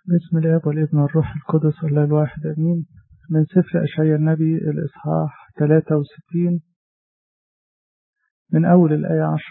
بسم الاب والابن والروح القدس الله الواحد امين من سفر اشعياء النبي الاصحاح 63 من اول الايه 10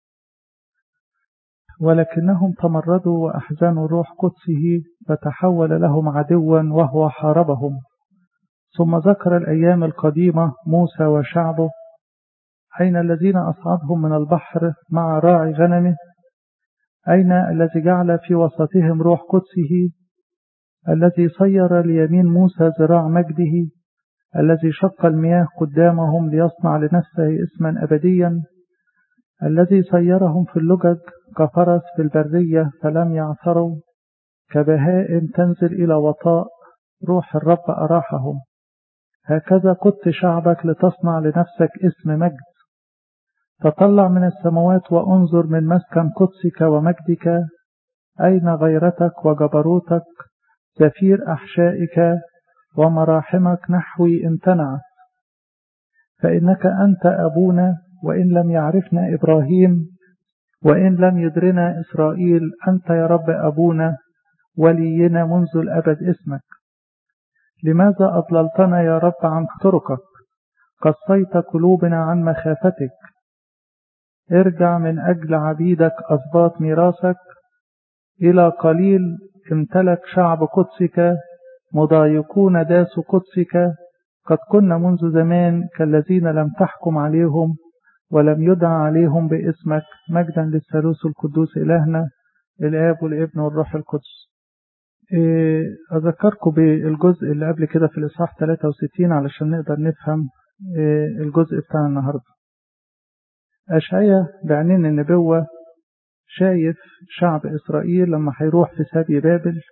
ولكنهم تمردوا واحزنوا روح قدسه فتحول لهم عدوا وهو حاربهم ثم ذكر الايام القديمه موسى وشعبه أين الذين أصعدهم من البحر مع راعي غنمه أين الذي جعل في وسطهم روح قدسه الذي صير ليمين موسى ذراع مجده الذي شق المياه قدامهم ليصنع لنفسه اسما أبديا الذي صيرهم في اللجج كفرس في البرية فلم يعثروا كبهائم تنزل إلى وطاء روح الرب أراحهم هكذا قدت شعبك لتصنع لنفسك اسم مجد تطلع من السماوات وانظر من مسكن قدسك ومجدك أين غيرتك وجبروتك زفير أحشائك ومراحمك نحوي امتنعت فإنك أنت أبونا وإن لم يعرفنا إبراهيم وإن لم يدرنا إسرائيل أنت يا رب أبونا ولينا منذ الأبد اسمك لماذا أضللتنا يا رب عن طرقك قصيت قلوبنا عن مخافتك ارجع من أجل عبيدك أسباط ميراثك إلى قليل امتلك شعب قدسك مضايقون داس قدسك قد كنا منذ زمان كالذين لم تحكم عليهم ولم يدعى عليهم باسمك مجدا للثالوث القدوس إلهنا الآب والابن والروح القدس أذكركم بالجزء اللي قبل كده في الإصحاح 63 علشان نقدر نفهم الجزء بتاع النهاردة أشعية بعينين النبوة شايف شعب إسرائيل لما هيروح في سبي بابل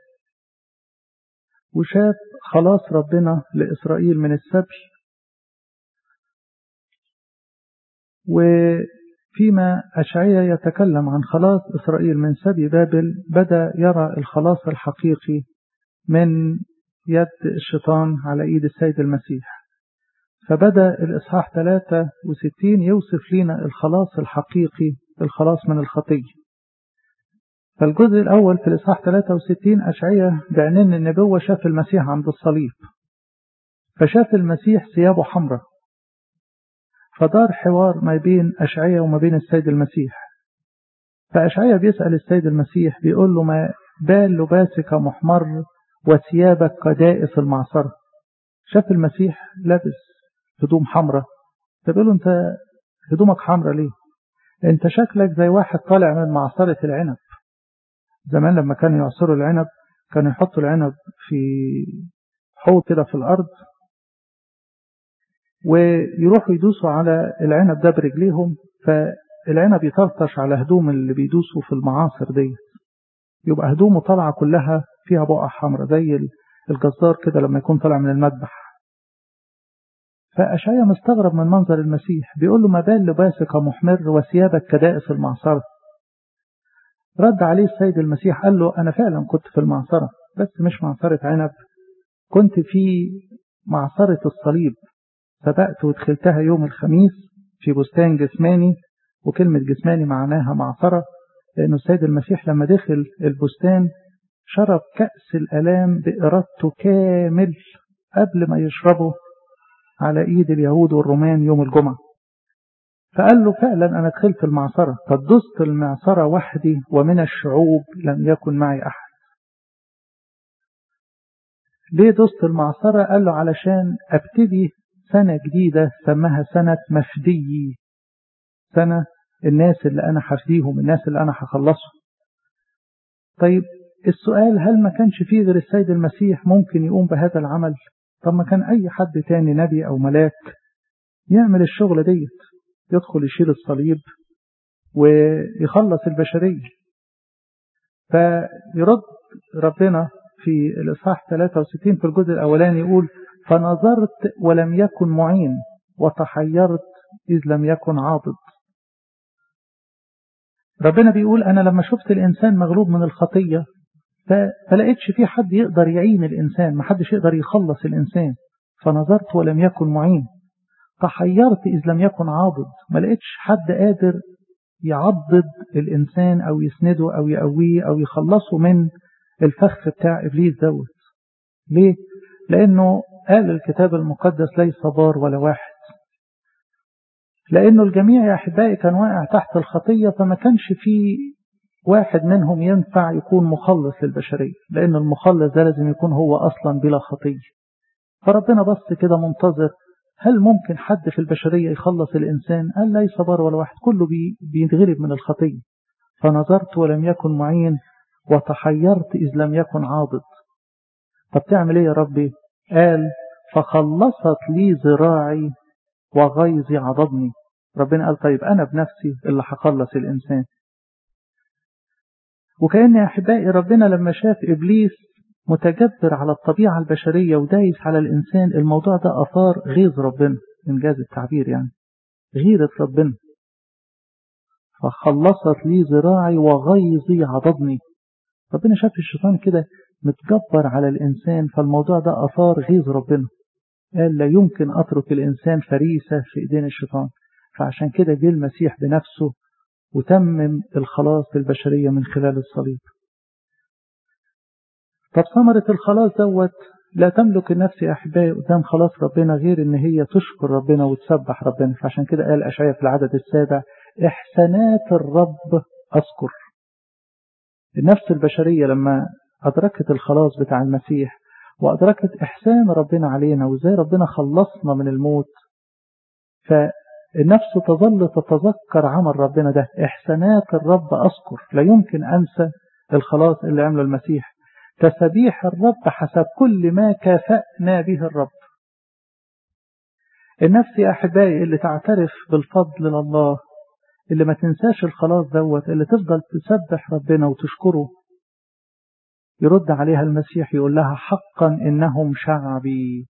وشاف خلاص ربنا لإسرائيل من السبي وفيما أشعية يتكلم عن خلاص إسرائيل من سبي بابل بدأ يرى الخلاص الحقيقي من يد الشيطان على إيد السيد المسيح فبدأ الإصحاح 63 يوصف لنا الخلاص الحقيقي الخلاص من الخطية فالجزء الأول في الإصحاح 63 أشعية بعينين النبوة شاف المسيح عند الصليب فشاف المسيح ثيابه حمراء فدار حوار ما بين أشعية وما بين السيد المسيح فأشعية بيسأل السيد المسيح بيقول له ما بال لباسك محمر وثيابك كدائس المعصرة شاف المسيح لابس هدوم حمراء فبيقول له انت هدومك حمراء ليه انت شكلك زي واحد طالع من معصرة العنب زمان لما كانوا يعصروا العنب كانوا يحطوا العنب في حوض كده في الأرض ويروحوا يدوسوا على العنب ده برجليهم فالعنب يطرطش على هدوم اللي بيدوسوا في المعاصر دي يبقى هدومه طالعة كلها فيها بقع حمراء زي الجزار كده لما يكون طالع من المذبح فأشعيا مستغرب من منظر المسيح بيقول له ما بال لباسك محمر وثيابك كدائس المعصرة رد عليه السيد المسيح قال له أنا فعلا كنت في المعصرة بس مش معصرة عنب كنت في معصرة الصليب سبقت ودخلتها يوم الخميس في بستان جسماني وكلمة جسماني معناها معصرة لأنه السيد المسيح لما دخل البستان شرب كأس الألام بإرادته كامل قبل ما يشربه على إيد اليهود والرومان يوم الجمعة فقال له فعلا أنا دخلت المعصرة قد دست المعصرة وحدي ومن الشعوب لم يكن معي أحد ليه دست المعصرة قال له علشان أبتدي سنة جديدة سماها سنة مفدي سنة الناس اللي أنا حفديهم الناس اللي أنا هخلصهم طيب السؤال هل ما كانش فيه غير السيد المسيح ممكن يقوم بهذا العمل طب ما كان أي حد تاني نبي أو ملاك يعمل الشغل ديت يدخل يشيل الصليب ويخلص البشرية فيرد ربنا في الإصحاح 63 في الجزء الأولاني يقول فنظرت ولم يكن معين وتحيرت إذ لم يكن عاضد ربنا بيقول أنا لما شفت الإنسان مغلوب من الخطية فلقيتش في حد يقدر يعين الإنسان ما حدش يقدر يخلص الإنسان فنظرت ولم يكن معين تحيرت إذ لم يكن عاضد ما لقيتش حد قادر يعضد الإنسان أو يسنده أو يقويه أو يخلصه من الفخ بتاع إبليس دوت ليه؟ لأنه قال الكتاب المقدس ليس بار ولا واحد لأنه الجميع يا أحبائي كان واقع تحت الخطية فما كانش في واحد منهم ينفع يكون مخلص للبشرية لأن المخلص ده لازم يكون هو أصلا بلا خطية فربنا بص كده منتظر هل ممكن حد في البشرية يخلص الإنسان قال ليس بار ولا واحد كله بي بيتغلب من الخطية فنظرت ولم يكن معين وتحيرت إذ لم يكن عاضد طب تعمل إيه يا ربي قال فخلصت لي ذراعي وغيظي عضدني ربنا قال طيب أنا بنفسي اللي هخلص الإنسان وكأن يا أحبائي ربنا لما شاف إبليس متجبر على الطبيعة البشرية ودايس على الإنسان الموضوع ده أثار غيظ ربنا إنجاز التعبير يعني غيرة ربنا فخلصت لي ذراعي وغيظي عضدني ربنا شاف الشيطان كده متجبر على الإنسان فالموضوع ده أثار غيظ ربنا قال لا يمكن أترك الإنسان فريسة في إيدين الشيطان فعشان كده جه المسيح بنفسه وتمم الخلاص للبشرية من خلال الصليب طب ثمرة الخلاص دوت لا تملك النفس يا أحبائي قدام خلاص ربنا غير إن هي تشكر ربنا وتسبح ربنا فعشان كده قال أشعيا في العدد السابع إحسانات الرب أذكر النفس البشرية لما أدركت الخلاص بتاع المسيح وأدركت إحسان ربنا علينا وإزاي ربنا خلصنا من الموت فالنفس تظل تتذكر عمل ربنا ده إحسانات الرب أذكر لا يمكن أنسى الخلاص اللي عمله المسيح تسبيح الرب حسب كل ما كافأنا به الرب النفس يا أحبائي اللي تعترف بالفضل لله اللي ما تنساش الخلاص دوت اللي تفضل تسبح ربنا وتشكره يرد عليها المسيح يقول لها حقا إنهم شعبي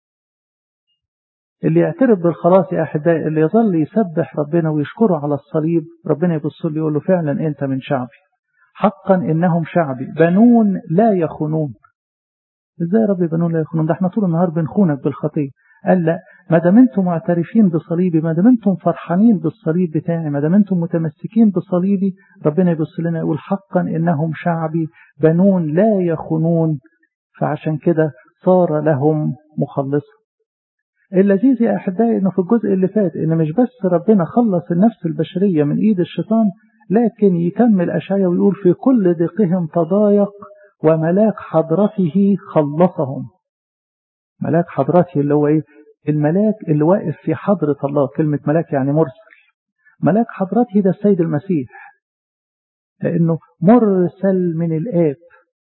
اللي يعترف بالخلاص يا أحبائي اللي يظل يسبح ربنا ويشكره على الصليب ربنا يبص له يقول له فعلا أنت من شعبي حقا إنهم شعبي بنون لا يخونون ازاي يا رب بنون لا يخونون ده احنا طول النهار بنخونك بالخطيه قال لا ما دام انتم معترفين بصليبي ما دام انتم فرحانين بالصليب بتاعي ما دام انتم متمسكين بصليبي ربنا يبص لنا يقول حقا انهم شعبي بنون لا يخونون فعشان كده صار لهم مخلصا اللذيذ يا احبائي انه في الجزء اللي فات ان مش بس ربنا خلص النفس البشريه من ايد الشيطان لكن يكمل اشعيا ويقول في كل ضيقهم تضايق وملاك حضرته خلصهم ملاك حضرته اللي هو ايه الملاك اللي واقف في حضرة الله كلمة ملاك يعني مرسل ملاك حضرته ده السيد المسيح لأنه مرسل من الآب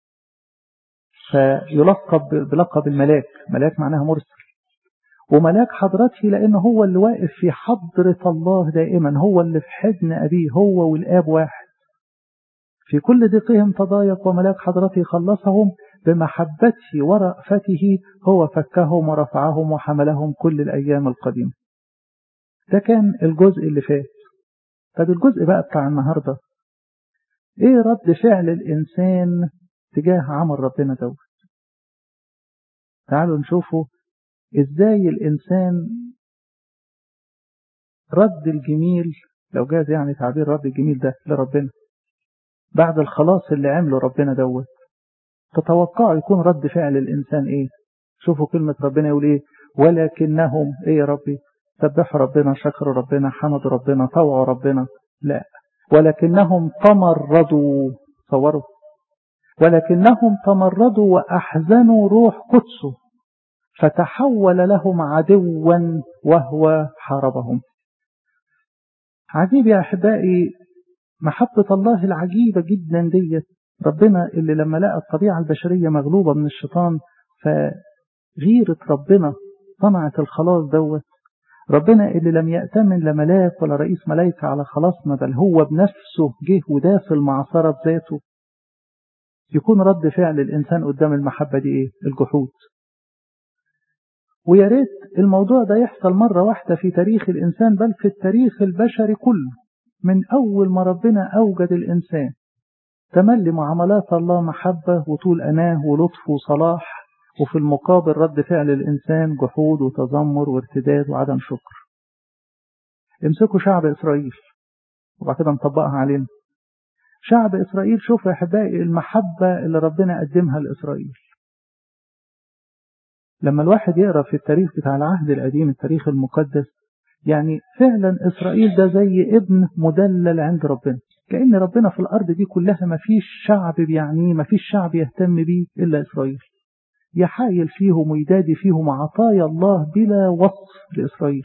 فيلقب بلقب الملاك ملاك معناها مرسل وملاك حضرته لأنه هو اللي واقف في حضرة الله دائما هو اللي في حضن أبيه هو والآب واحد في كل ضيقهم تضايق وملاك حضرته خلصهم بمحبته ورأفته هو فكهم ورفعهم وحملهم كل الأيام القديمة ده كان الجزء اللي فات طب الجزء بقى بتاع النهاردة ايه رد فعل الإنسان تجاه عمل ربنا دوت تعالوا نشوفوا ازاي الإنسان رد الجميل لو جاز يعني تعبير رد الجميل ده لربنا بعد الخلاص اللي عمله ربنا دوت تتوقعوا يكون رد فعل الإنسان إيه شوفوا كلمة ربنا يقول إيه ولكنهم إيه يا ربي سبحوا ربنا شكروا ربنا حمدوا ربنا طوعوا ربنا لا ولكنهم تمردوا صوروا ولكنهم تمردوا وأحزنوا روح قدسه فتحول لهم عدوا وهو حاربهم عجيب يا أحبائي محبة الله العجيبة جدا ديت ربنا اللي لما لقى الطبيعة البشرية مغلوبة من الشيطان فغيرة ربنا صنعت الخلاص دوت ربنا اللي لم يأتمن لا ملاك ولا رئيس ملايكة على خلاصنا بل هو بنفسه جه وداس المعصرة بذاته يكون رد فعل الإنسان قدام المحبة دي إيه؟ الجحود ويا ريت الموضوع ده يحصل مرة واحدة في تاريخ الإنسان بل في التاريخ البشري كله من أول ما ربنا أوجد الإنسان تملي معاملات الله محبة وطول أناه ولطف وصلاح وفي المقابل رد فعل الإنسان جحود وتذمر وارتداد وعدم شكر امسكوا شعب إسرائيل وبعد كده نطبقها علينا شعب إسرائيل شوفوا يا أحبائي المحبة اللي ربنا قدمها لإسرائيل لما الواحد يقرأ في التاريخ بتاع العهد القديم التاريخ المقدس يعني فعلا إسرائيل ده زي ابن مدلل عند ربنا كأن ربنا في الأرض دي كلها ما فيش شعب بيعنيه ما فيش شعب يهتم بيه إلا إسرائيل يحايل فيهم ويدادي فيهم عطايا الله بلا وصف لإسرائيل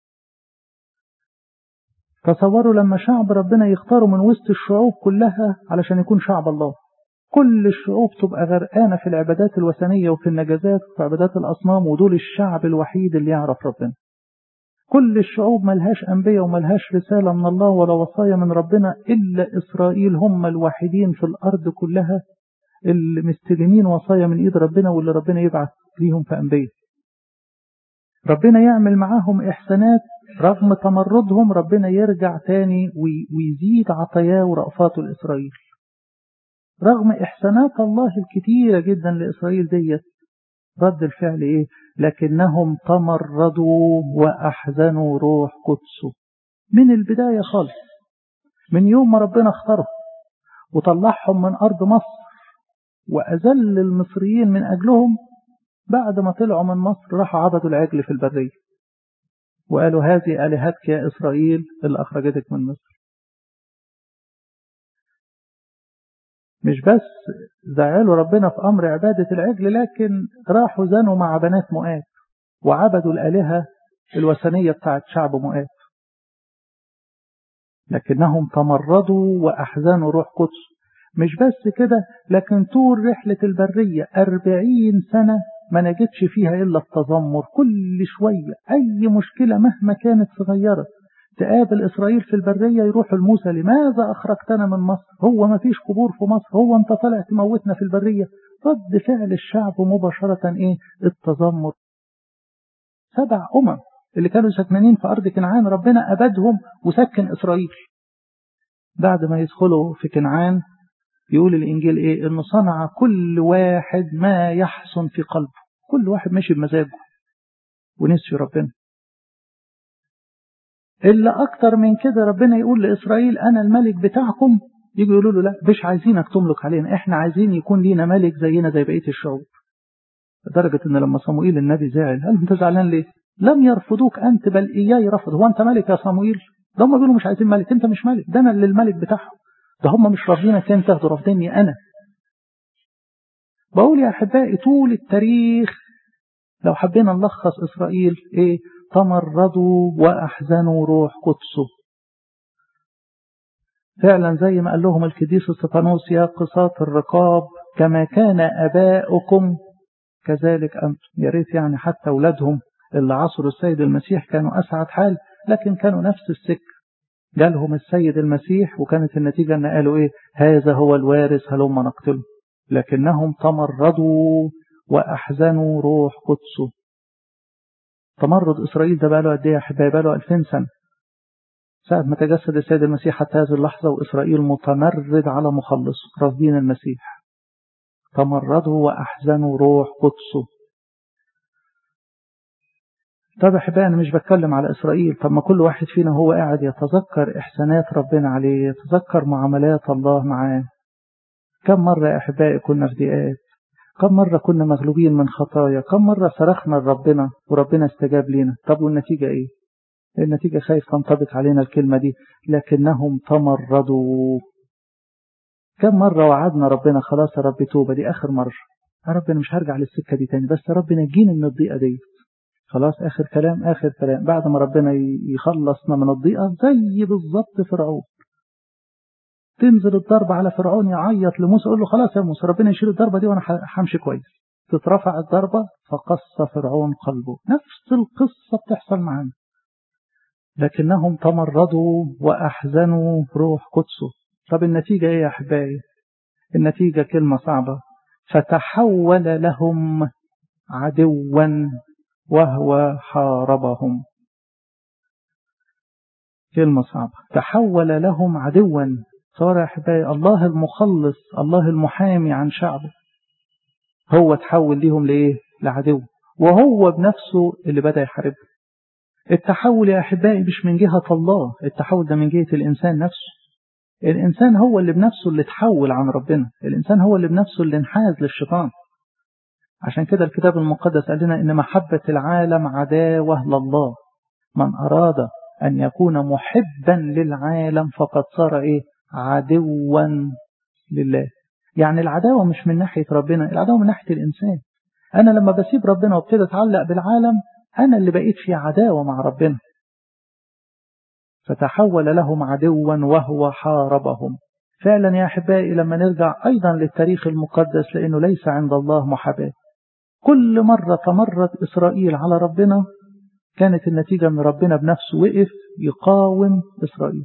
تصوروا لما شعب ربنا يختاروا من وسط الشعوب كلها علشان يكون شعب الله كل الشعوب تبقى غرقانة في العبادات الوثنية وفي النجازات وفي عبادات الأصنام ودول الشعب الوحيد اللي يعرف ربنا كل الشعوب ملهاش أنبياء وملهاش رسالة من الله ولا وصايا من ربنا إلا إسرائيل هم الوحيدين في الأرض كلها اللي مستلمين وصايا من إيد ربنا واللي ربنا يبعث ليهم في أنبياء ربنا يعمل معاهم إحسانات رغم تمردهم ربنا يرجع تاني ويزيد عطاياه ورأفاته لإسرائيل رغم إحسانات الله الكتيرة جدا لإسرائيل ديت رد الفعل إيه لكنهم تمردوا وأحزنوا روح قدسه من البداية خالص من يوم ما ربنا اختاره وطلعهم من أرض مصر وأذل المصريين من أجلهم بعد ما طلعوا من مصر راحوا عبدوا العجل في البرية وقالوا هذه آلهتك يا إسرائيل اللي أخرجتك من مصر مش بس زعلوا ربنا في أمر عبادة العجل لكن راحوا زنوا مع بنات مؤاب وعبدوا الآلهة الوثنية بتاعت شعب مؤاب لكنهم تمردوا وأحزنوا روح قدس مش بس كده لكن طول رحلة البرية أربعين سنة ما نجدش فيها إلا التذمر كل شوية أي مشكلة مهما كانت صغيرة تقابل إسرائيل في البرية يروحوا لموسى لماذا أخرجتنا من مصر هو ما فيش قبور في مصر هو أنت طلع تموتنا في البرية رد فعل الشعب مباشرة إيه التذمر سبع أمم اللي كانوا ساكنين في أرض كنعان ربنا أبدهم وسكن إسرائيل بعد ما يدخلوا في كنعان يقول الإنجيل إيه إنه صنع كل واحد ما يحسن في قلبه كل واحد ماشي بمزاجه ونسي ربنا إلا أكتر من كده ربنا يقول لإسرائيل أنا الملك بتاعكم يجوا يقولوا له لا مش عايزينك تملك علينا إحنا عايزين يكون لينا ملك زينا زي بقية الشعوب لدرجة إن لما صموئيل النبي زعل قال أنت زعلان ليه؟ لم يرفضوك أنت بل إياي رفض هو أنت ملك يا صموئيل؟ ده هم بيقولوا مش عايزين ملك أنت مش ملك ده أنا اللي الملك بتاعهم ده هم مش رافضينك أنت ده رافضيني أنا بقول يا أحبائي طول التاريخ لو حبينا نلخص إسرائيل إيه تمردوا وأحزنوا روح قدسه فعلا زي ما قال لهم القديس استفانوس يا قصاة الرقاب كما كان أباؤكم كذلك أنتم يا ريت يعني حتى أولادهم اللي عصروا السيد المسيح كانوا أسعد حال لكن كانوا نفس السكة جالهم السيد المسيح وكانت النتيجة أن قالوا إيه هذا هو الوارث هلما نقتله لكنهم تمردوا وأحزنوا روح قدسه تمرد إسرائيل ده بقى له قد إيه يا أحبائي بقى له 2000 سنة ساعة ما تجسد السيد المسيح حتى هذه اللحظة وإسرائيل متمرد على مخلصه رافضين المسيح تمردوا وأحزنوا روح قدسه طب أحبائي أنا مش بتكلم على إسرائيل طب ما كل واحد فينا هو قاعد يتذكر إحسانات ربنا عليه يتذكر معاملات الله معاه كم مرة يا أحبائي كنا في ضيقات كم مرة كنا مغلوبين من خطايا كم مرة صرخنا لربنا وربنا استجاب لنا طب والنتيجة إيه النتيجة خايف تنطبق علينا الكلمة دي لكنهم تمردوا كم مرة وعدنا ربنا خلاص يا رب توبة دي آخر مرة يا رب أنا مش هرجع للسكة دي تاني بس يا رب نجيني من الضيقة دي خلاص آخر كلام آخر كلام بعد ما ربنا يخلصنا من الضيقة زي بالظبط فرعون تنزل الضربة على فرعون يعيط لموسى يقول له خلاص يا موسى ربنا يشيل الضربة دي وأنا همشي كويس تترفع الضربة فقص فرعون قلبه نفس القصة بتحصل معانا لكنهم تمردوا وأحزنوا روح قدسه طب النتيجة إيه يا أحبائي النتيجة كلمة صعبة فتحول لهم عدوا وهو حاربهم كلمة صعبة تحول لهم عدوا صار يا أحبائي الله المخلص الله المحامي عن شعبه هو تحول ليهم لإيه لعدو وهو بنفسه اللي بدأ يحاربه التحول يا أحبائي مش من جهة الله التحول ده من جهة الإنسان نفسه الإنسان هو اللي بنفسه اللي تحول عن ربنا الإنسان هو اللي بنفسه اللي انحاز للشيطان عشان كده الكتاب المقدس قال لنا إن محبة العالم عداوة لله من أراد أن يكون محبا للعالم فقد صار إيه عدوا لله يعني العداوة مش من ناحية ربنا العداوة من ناحية الإنسان أنا لما بسيب ربنا وابتدي أتعلق بالعالم أنا اللي بقيت في عداوة مع ربنا فتحول لهم عدوا وهو حاربهم فعلا يا أحبائي لما نرجع أيضا للتاريخ المقدس لأنه ليس عند الله محاباة كل مرة تمرد إسرائيل على ربنا كانت النتيجة من ربنا بنفسه وقف يقاوم إسرائيل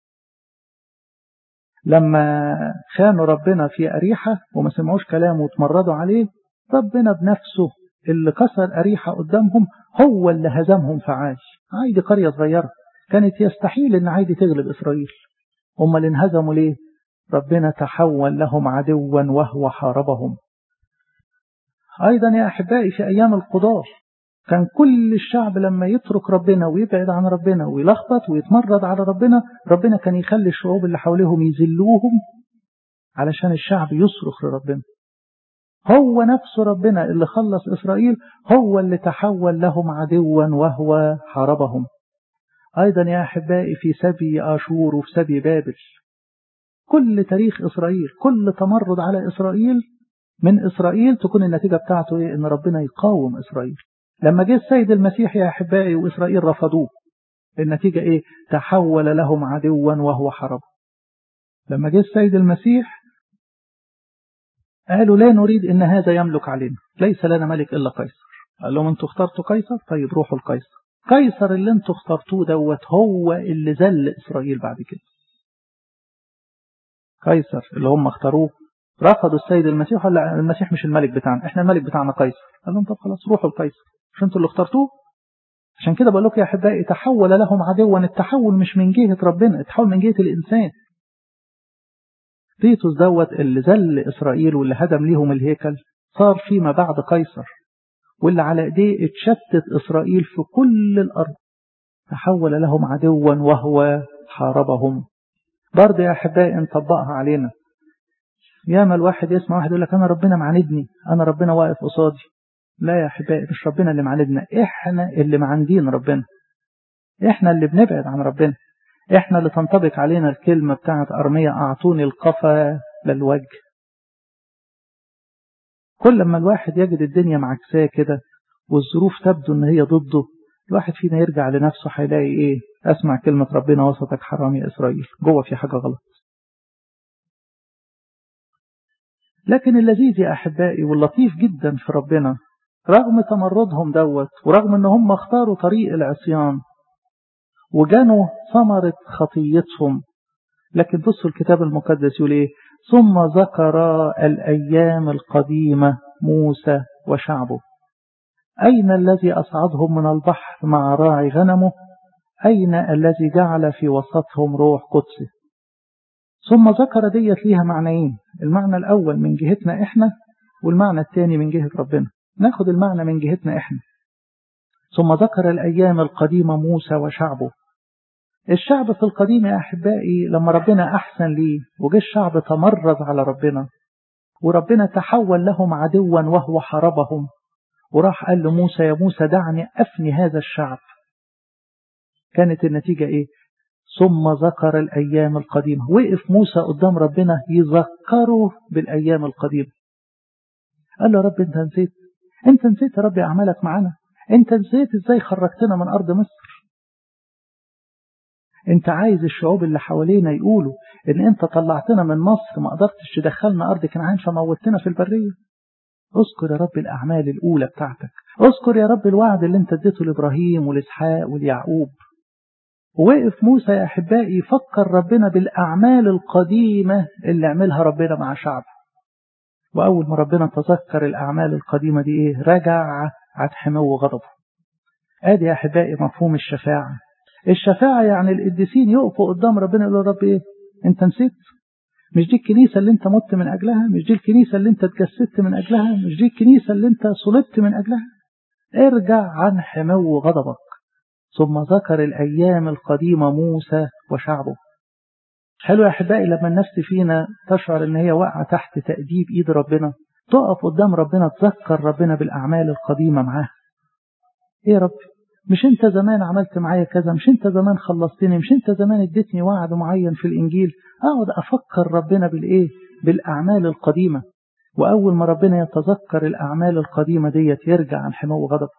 لما خانوا ربنا في أريحة وما سمعوش كلامه وتمردوا عليه ربنا بنفسه اللي كسر أريحة قدامهم هو اللي هزمهم في عاي عايدي قرية صغيرة كانت يستحيل ان عايدي تغلب إسرائيل هم اللي انهزموا ليه ربنا تحول لهم عدوا وهو حاربهم أيضا يا أحبائي في أيام القضاء كان كل الشعب لما يترك ربنا ويبعد عن ربنا ويلخبط ويتمرد على ربنا ربنا كان يخلي الشعوب اللي حواليهم يذلوهم علشان الشعب يصرخ لربنا هو نفسه ربنا اللي خلص إسرائيل هو اللي تحول لهم عدوا وهو حاربهم أيضا يا أحبائي في سبي آشور وفي سبي بابل كل تاريخ إسرائيل كل تمرد على إسرائيل من إسرائيل تكون النتيجة بتاعته إيه؟ إن ربنا يقاوم إسرائيل لما جه السيد المسيح يا أحبائي وإسرائيل رفضوه النتيجة إيه تحول لهم عدوا وهو حرب لما جه السيد المسيح قالوا لا نريد إن هذا يملك علينا ليس لنا ملك إلا قيصر قال لهم أنتوا اخترتوا قيصر طيب روحوا لقيصر قيصر اللي انتوا اخترتوه دوت هو اللي ذل إسرائيل بعد كده قيصر اللي هم اختاروه رفضوا السيد المسيح ولا المسيح مش الملك بتاعنا احنا الملك بتاعنا قيصر قال لهم طب خلاص روحوا لقيصر مش انتوا اللي اخترتوه عشان كده بقول لكم يا احبائي تحول لهم عدوا التحول مش من جهه ربنا التحول من جهه الانسان تيتوس دوت اللي ذل اسرائيل واللي هدم ليهم الهيكل صار فيما بعد قيصر واللي على ايديه اتشتت اسرائيل في كل الارض تحول لهم عدوا وهو حاربهم برضه يا احبائي نطبقها علينا ياما الواحد يسمع واحد يقول لك انا ربنا معاندني انا ربنا واقف قصادي لا يا احبائي مش ربنا اللي معاندنا احنا اللي معاندين ربنا احنا اللي بنبعد عن ربنا احنا اللي تنطبق علينا الكلمة بتاعت ارمية اعطوني القفا للوجه كل ما الواحد يجد الدنيا معكساه كده والظروف تبدو ان هي ضده الواحد فينا يرجع لنفسه هيلاقي ايه اسمع كلمة ربنا وسطك حرامي اسرائيل جوه في حاجة غلط لكن اللذيذ يا أحبائي واللطيف جدا في ربنا رغم تمردهم دوت ورغم ان هم اختاروا طريق العصيان وجنوا ثمرة خطيتهم لكن بصوا الكتاب المقدس يقول ايه ثم ذكر الأيام القديمة موسى وشعبه أين الذي أصعدهم من البحر مع راعي غنمه أين الذي جعل في وسطهم روح قدسه ثم ذكر ديت ليها معنيين المعنى الأول من جهتنا إحنا والمعنى الثاني من جهة ربنا ناخد المعنى من جهتنا إحنا ثم ذكر الأيام القديمة موسى وشعبه الشعب في القديم يا أحبائي لما ربنا أحسن ليه وجه الشعب تمرد على ربنا وربنا تحول لهم عدوا وهو حاربهم وراح قال لموسى يا موسى دعني أفني هذا الشعب كانت النتيجة إيه ثم ذكر الأيام القديمة وقف موسى قدام ربنا يذكره بالأيام القديمة قال له رب أنت نسيت أنت نسيت يا رب أعمالك معنا أنت نسيت إزاي خرجتنا من أرض مصر أنت عايز الشعوب اللي حوالينا يقولوا إن أنت طلعتنا من مصر ما قدرتش تدخلنا أرض كنعان فموتنا في البرية اذكر يا رب الأعمال الأولى بتاعتك اذكر يا رب الوعد اللي انت اديته لإبراهيم والإسحاق واليعقوب ووقف موسى يا أحبائي يفكر ربنا بالأعمال القديمة اللي عملها ربنا مع شعبه وأول ما ربنا تذكر الأعمال القديمة دي إيه رجع عن حمو غضبه آدي يا أحبائي مفهوم الشفاعة الشفاعة يعني القديسين يقفوا قدام ربنا يقولوا رب إيه أنت نسيت مش دي الكنيسة اللي أنت مت من أجلها مش دي الكنيسة اللي أنت اتجسدت من أجلها مش دي الكنيسة اللي أنت صلبت من أجلها ارجع عن حمو غضبك ثم ذكر الأيام القديمة موسى وشعبه حلو يا أحبائي لما النفس فينا تشعر إن هي واقعة تحت تأديب إيد ربنا تقف قدام ربنا تذكر ربنا بالأعمال القديمة معاه إيه يا رب مش أنت زمان عملت معايا كذا مش أنت زمان خلصتني مش أنت زمان اديتني وعد معين في الإنجيل أقعد أفكر ربنا بالإيه بالأعمال القديمة وأول ما ربنا يتذكر الأعمال القديمة ديت يرجع عن حمو غضبه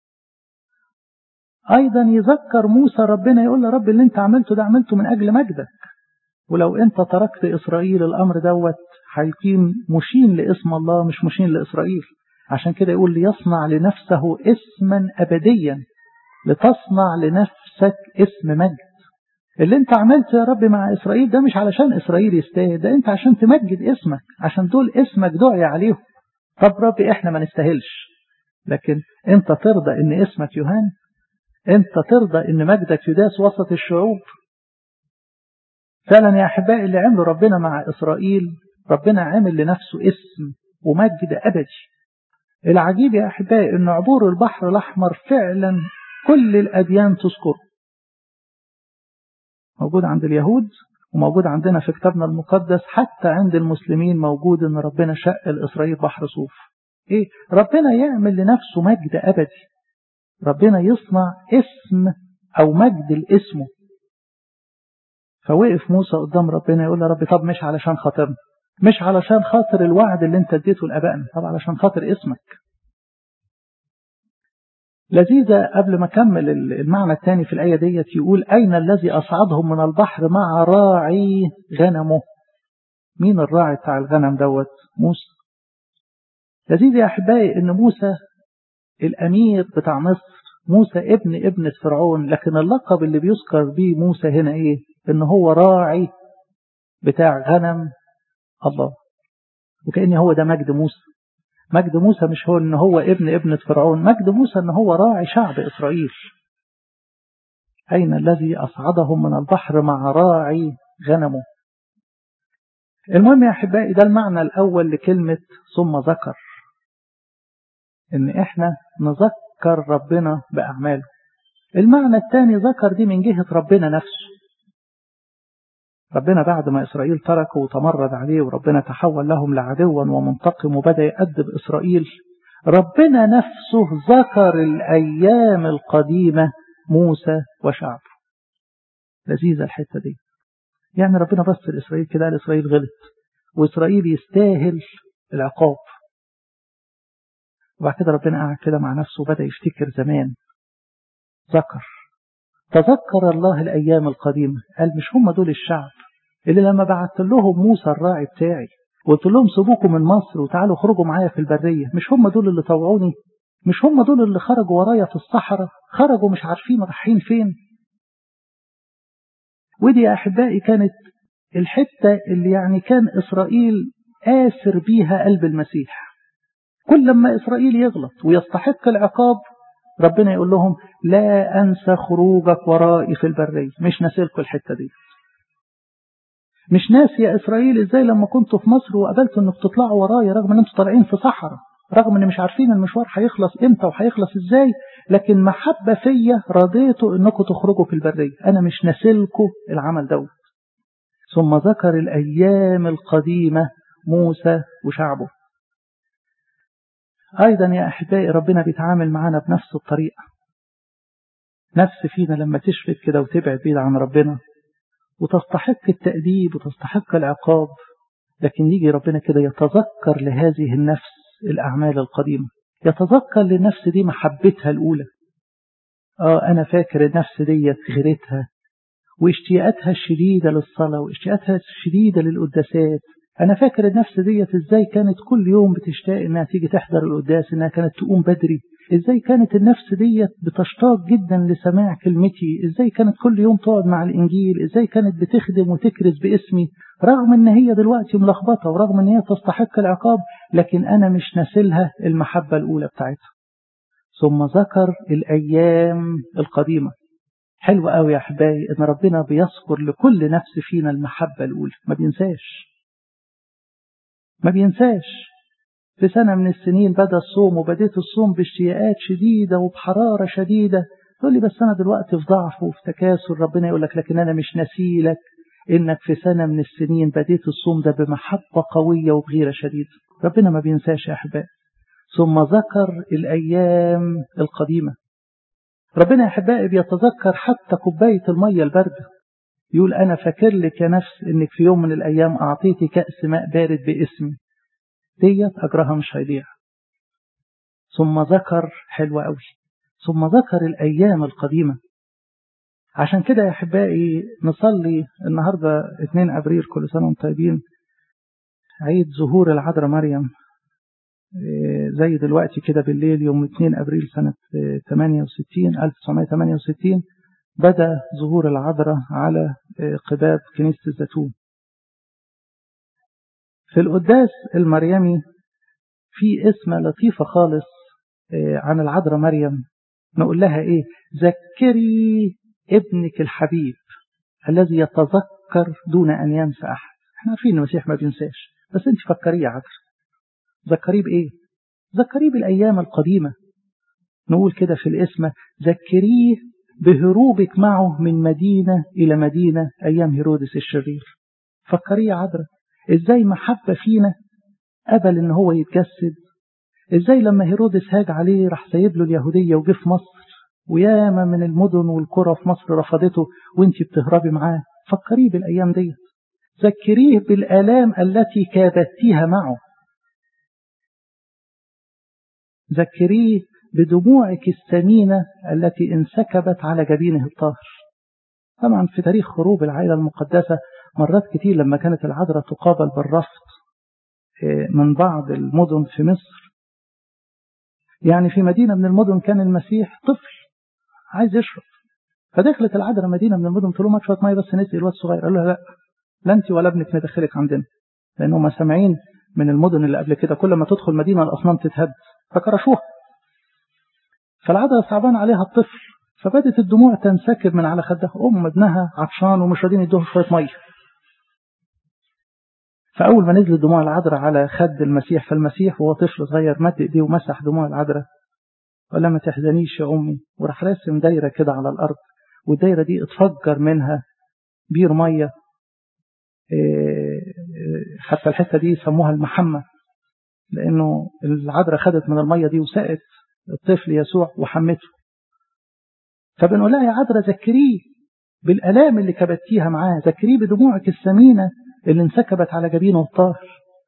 أيضا يذكر موسى ربنا يقول له رب اللي أنت عملته ده عملته من أجل مجدك ولو أنت تركت إسرائيل الأمر دوت هيقيم مشين لاسم الله مش مشين لإسرائيل عشان كده يقول ليصنع لنفسه اسما أبديا لتصنع لنفسك اسم مجد اللي انت عملته يا رب مع إسرائيل ده مش علشان إسرائيل يستاهل ده انت عشان تمجد اسمك عشان دول اسمك دعي عليهم طب رب احنا ما نستاهلش لكن انت ترضى ان اسمك يهان انت ترضى ان مجدك يداس وسط الشعوب فعلا يا احبائي اللي عمله ربنا مع اسرائيل ربنا عامل لنفسه اسم ومجد ابدي العجيب يا احبائي ان عبور البحر الاحمر فعلا كل الاديان تذكره موجود عند اليهود وموجود عندنا في كتابنا المقدس حتى عند المسلمين موجود ان ربنا شق لاسرائيل بحر صوف ايه ربنا يعمل لنفسه مجد ابدي ربنا يصنع اسم او مجد لاسمه فوقف موسى قدام ربنا يقول له رب طب مش علشان خاطرنا مش علشان خاطر الوعد اللي انت اديته لابائنا طب علشان خاطر اسمك لذيذة قبل ما أكمل المعنى الثاني في الآية ديت يقول أين الذي أصعدهم من البحر مع راعي غنمه مين الراعي بتاع الغنم دوت موسى لذيذ يا أحبائي أن موسى الأمير بتاع مصر موسى ابن ابنة فرعون لكن اللقب اللي بيذكر بيه موسى هنا إيه إن هو راعي بتاع غنم الله وكأن هو ده مجد موسى مجد موسى مش هو ان هو ابن ابنة فرعون مجد موسى ان هو راعي شعب اسرائيل اين الذي اصعدهم من البحر مع راعي غنمه المهم يا احبائي ده المعنى الاول لكلمة ثم ذكر ان احنا نذكر ربنا باعماله المعنى الثاني ذكر دي من جهة ربنا نفسه ربنا بعد ما إسرائيل تركه وتمرد عليه وربنا تحول لهم لعدوا ومنتقم وبدأ يأدب إسرائيل ربنا نفسه ذكر الأيام القديمة موسى وشعبه لذيذة الحتة دي يعني ربنا بص لإسرائيل كده قال إسرائيل غلط وإسرائيل يستاهل العقاب وبعد كده ربنا قعد كده مع نفسه وبدأ يفتكر زمان ذكر تذكر الله الأيام القديمة قال مش هم دول الشعب اللي لما بعت لهم موسى الراعي بتاعي وقلت لهم سيبوكم من مصر وتعالوا خرجوا معايا في البرية مش هم دول اللي طوعوني مش هم دول اللي خرجوا ورايا في الصحراء خرجوا مش عارفين رايحين فين ودي يا أحبائي كانت الحتة اللي يعني كان إسرائيل آسر بيها قلب المسيح كل لما إسرائيل يغلط ويستحق العقاب ربنا يقول لهم لا أنسى خروجك ورائي في البرية مش ناسلكم الحتة دي مش ناسي يا إسرائيل إزاي لما كنتوا في مصر وقابلتوا إنكم تطلعوا ورايا رغم إن أنتوا طالعين في صحراء رغم إن مش عارفين المشوار هيخلص إمتى وهيخلص إزاي لكن محبة فيا رضيتوا إنكم تخرجوا في البرية أنا مش ناسلكم العمل دوت ثم ذكر الأيام القديمة موسى وشعبه أيضا يا أحبائي ربنا بيتعامل معانا بنفس الطريقة نفس فينا لما تشفت كده وتبعد بعيد عن ربنا وتستحق التأديب وتستحق العقاب لكن يجي ربنا كده يتذكر لهذه النفس الأعمال القديمة يتذكر للنفس دي محبتها الأولى آه أنا فاكر النفس دي غيرتها واشتياقاتها الشديدة للصلاة واشتياقاتها الشديدة للقداسات أنا فاكر النفس ديت إزاي كانت كل يوم بتشتاق إنها تيجي تحضر القداس إنها كانت تقوم بدري إزاي كانت النفس ديت بتشتاق جدا لسماع كلمتي إزاي كانت كل يوم تقعد مع الإنجيل إزاي كانت بتخدم وتكرز باسمي رغم إن هي دلوقتي ملخبطة ورغم إن هي تستحق العقاب لكن أنا مش ناسلها المحبة الأولى بتاعتها ثم ذكر الأيام القديمة حلو قوي يا أحبائي إن ربنا بيذكر لكل نفس فينا المحبة الأولى ما بينساش ما بينساش في سنة من السنين بدأ الصوم وبديت الصوم باشتياقات شديدة وبحرارة شديدة تقول لي بس أنا دلوقتي في ضعف وفي تكاسل ربنا يقول لك لكن أنا مش نسيلك إنك في سنة من السنين بديت الصوم ده بمحبة قوية وبغيرة شديدة ربنا ما بينساش يا أحبائي ثم ذكر الأيام القديمة ربنا يا أحبائي بيتذكر حتى كوباية المية الباردة يقول أنا فاكر لك يا نفس إنك في يوم من الأيام أعطيتي كأس ماء بارد باسمي ديت أجرها مش هيضيع ثم ذكر حلو قوي ثم ذكر الأيام القديمة عشان كده يا أحبائي نصلي النهاردة 2 أبريل كل سنة وانتم طيبين عيد ظهور العذراء مريم زي دلوقتي كده بالليل يوم 2 أبريل سنة 68 1968 بدأ ظهور العذراء على قباب كنيسة الزيتون في القداس المريمي في اسم لطيفة خالص عن العذراء مريم نقول لها ايه ذكري ابنك الحبيب الذي يتذكر دون ان ينسى احد احنا عارفين المسيح ما بينساش بس انت فكريه يا عذراء ذكريه بايه ذكريه بالايام القديمه نقول كده في الاسم ذكريه بهروبك معه من مدينة إلى مدينة أيام هيرودس الشرير فكريه يا عذراء إزاي محبة فينا قبل إن هو يتجسد إزاي لما هيرودس هاج عليه راح سايب له اليهودية وجه في مصر وياما من المدن والقرى في مصر رفضته وانت بتهربي معاه فكريه بالأيام دي ذكريه بالآلام التي كابدتيها معه ذكريه بدموعك الثمينة التي انسكبت على جبينه الطاهر طبعا في تاريخ خروج العائلة المقدسة مرات كتير لما كانت العذراء تقابل بالرفض من بعض المدن في مصر يعني في مدينة من المدن كان المسيح طفل عايز يشرب فدخلت العذراء مدينة من المدن تقول له شوية مية بس نسقي الواد الصغير قال له لا لا انت ولا ابنك ندخلك عندنا لأنهم سامعين من المدن اللي قبل كده كل ما تدخل مدينة الأصنام تتهد فكرشوها فالعذراء صعبان عليها الطفل فبدت الدموع تنسكب من على خدها أم ابنها عطشان ومش راضيين يدوه شوية مية فأول ما نزلت دموع العذراء على خد المسيح فالمسيح وهو طفل صغير مد إيديه ومسح دموع العذراء قال لها ما تحزنيش يا أمي وراح راسم دايرة كده على الأرض والدايرة دي اتفجر منها بير مية حتى الحتة دي يسموها المحمة لأنه العذراء خدت من المية دي وسقت الطفل يسوع وحمته فبنقول لها يا عذراء ذكريه بالآلام اللي كبتيها معاه ذكريه بدموعك الثمينة اللي انسكبت على جبينه الطاهر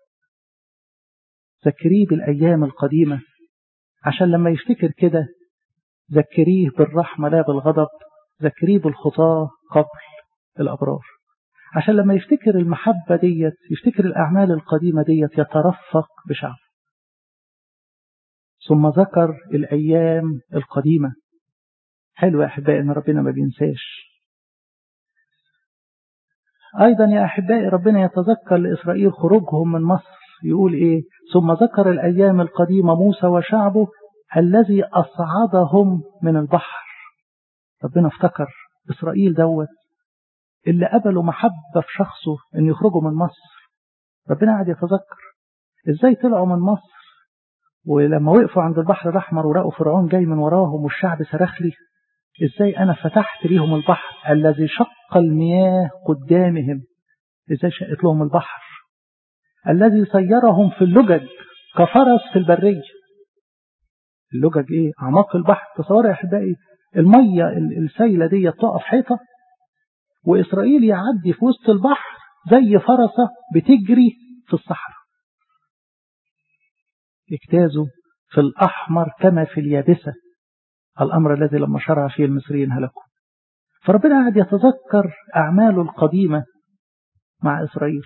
ذكريه بالأيام القديمة عشان لما يفتكر كده ذكريه بالرحمة لا بالغضب ذكريه بالخطاة قبل الأبرار عشان لما يفتكر المحبة ديت يفتكر الأعمال القديمة ديت يترفق بشعبه ثم ذكر الأيام القديمة حلو يا أحبائي أن ربنا ما بينساش أيضا يا أحبائي ربنا يتذكر لإسرائيل خروجهم من مصر يقول إيه ثم ذكر الأيام القديمة موسى وشعبه الذي أصعدهم من البحر ربنا افتكر إسرائيل دوت اللي قبلوا محبة في شخصه أن يخرجوا من مصر ربنا قاعد يتذكر إزاي طلعوا من مصر ولما وقفوا عند البحر الأحمر ولقوا فرعون جاي من وراهم والشعب صرخ لي إزاي أنا فتحت ليهم البحر الذي شق المياه قدامهم إزاي شقت لهم البحر الذي سيرهم في اللجج كفرس في البرية اللجج إيه أعماق البحر تصور يا أحبائي المية السيلة دي تقف حيطة وإسرائيل يعدي في وسط البحر زي فرسة بتجري في الصحراء اجتازوا في الأحمر كما في اليابسة الأمر الذي لما شرع فيه المصريين هلكوا فربنا قاعد يتذكر أعماله القديمة مع إسرائيل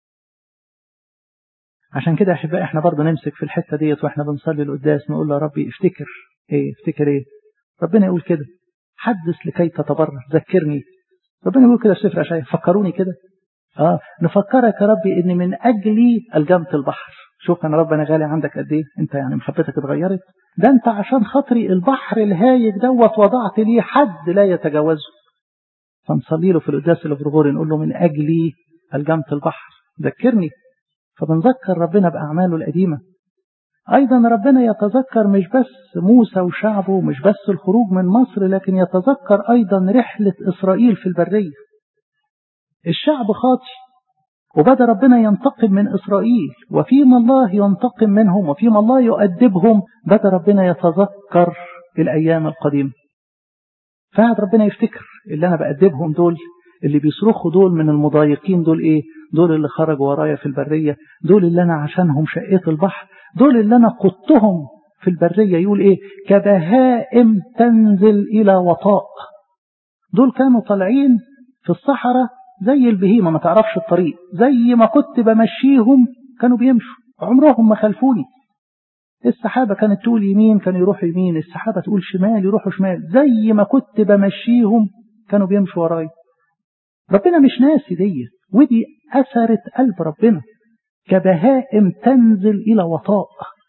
عشان كده أحبائي احنا برضه نمسك في الحتة ديت واحنا بنصلي القداس نقول له يا ربي افتكر ايه افتكر ايه ربنا يقول كده حدث لكي تتبرر ذكرني ربنا يقول كده في سفر أشعياء فكروني كده اه نفكرك يا ربي ان من اجلي الجمت البحر شوف انا ربنا غالي عندك قد ايه انت يعني محبتك اتغيرت ده انت عشان خاطري البحر الهايج دوت وضعت ليه حد لا يتجاوزه فنصلي له في القداس الغرغوري نقول له من اجلي الجمت البحر ذكرني فبنذكر ربنا باعماله القديمه ايضا ربنا يتذكر مش بس موسى وشعبه مش بس الخروج من مصر لكن يتذكر ايضا رحله اسرائيل في البريه الشعب خاطي وبدأ ربنا ينتقم من إسرائيل وفيما الله ينتقم منهم وفيما الله يؤدبهم بدأ ربنا يتذكر الأيام القديمة فقعد ربنا يفتكر اللي أنا بأدبهم دول اللي بيصرخوا دول من المضايقين دول إيه دول اللي خرجوا ورايا في البرية دول اللي أنا عشانهم شقيت البحر دول اللي أنا قدتهم في البرية يقول إيه كبهائم تنزل إلى وطاء دول كانوا طالعين في الصحراء زي البهيمة ما تعرفش الطريق زي ما كنت بمشيهم كانوا بيمشوا عمرهم ما خلفوني السحابة كانت تقول يمين كانوا يروحوا يمين السحابة تقول شمال يروحوا شمال زي ما كنت بمشيهم كانوا بيمشوا وراي ربنا مش ناسي دي ودي أثرت قلب ربنا كبهائم تنزل إلى وطاء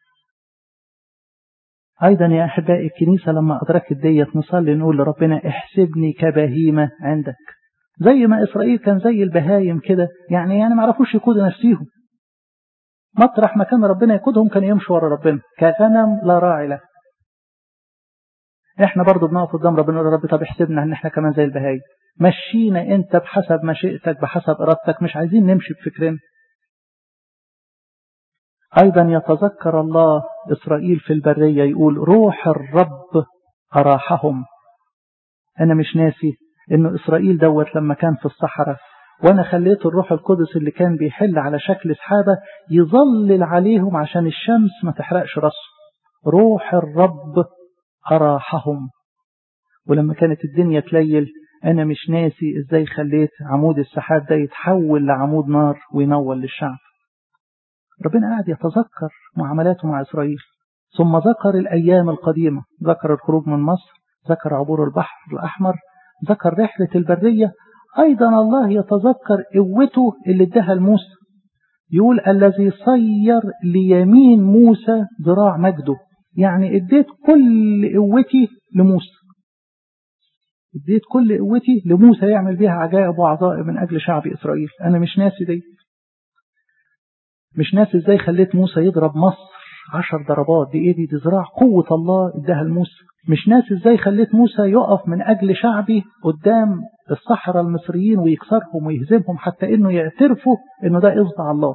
أيضا يا أحبائي الكنيسة لما أدركت ديت نصلي نقول لربنا احسبني كبهيمة عندك زي ما إسرائيل كان زي البهايم كده يعني يعني ما عرفوش يقودوا نفسيهم مطرح ما كان ربنا يقودهم كان يمشوا ورا ربنا كغنم لا راعي له احنا برضو بنقف قدام ربنا نقول رب طب احسبنا ان احنا كمان زي البهايم مشينا انت بحسب مشيئتك بحسب ارادتك مش عايزين نمشي بفكرنا ايضا يتذكر الله اسرائيل في البرية يقول روح الرب اراحهم انا مش ناسي انه اسرائيل دوت لما كان في الصحراء وانا خليت الروح القدس اللي كان بيحل على شكل سحابة يظلل عليهم عشان الشمس ما تحرقش راسه روح الرب أراحهم ولما كانت الدنيا تليل أنا مش ناسي إزاي خليت عمود السحاب ده يتحول لعمود نار وينور للشعب ربنا قاعد يتذكر معاملاته مع إسرائيل ثم ذكر الأيام القديمة ذكر الخروج من مصر ذكر عبور البحر الأحمر ذكر رحلة البرية أيضا الله يتذكر قوته اللي اداها لموسى يقول الذي صير ليمين موسى ذراع مجده يعني اديت كل قوتي لموسى اديت كل قوتي لموسى يعمل بيها عجائب وعظائم من أجل شعب إسرائيل أنا مش ناسي دي مش ناسي ازاي خليت موسى يضرب مصر عشر ضربات دي ايه دي, دي ذراع قوة الله اداها لموسى مش ناسي ازاي خليت موسى يقف من أجل شعبي قدام الصحراء المصريين ويكسرهم ويهزمهم حتى انه يعترفوا انه ده اصبع الله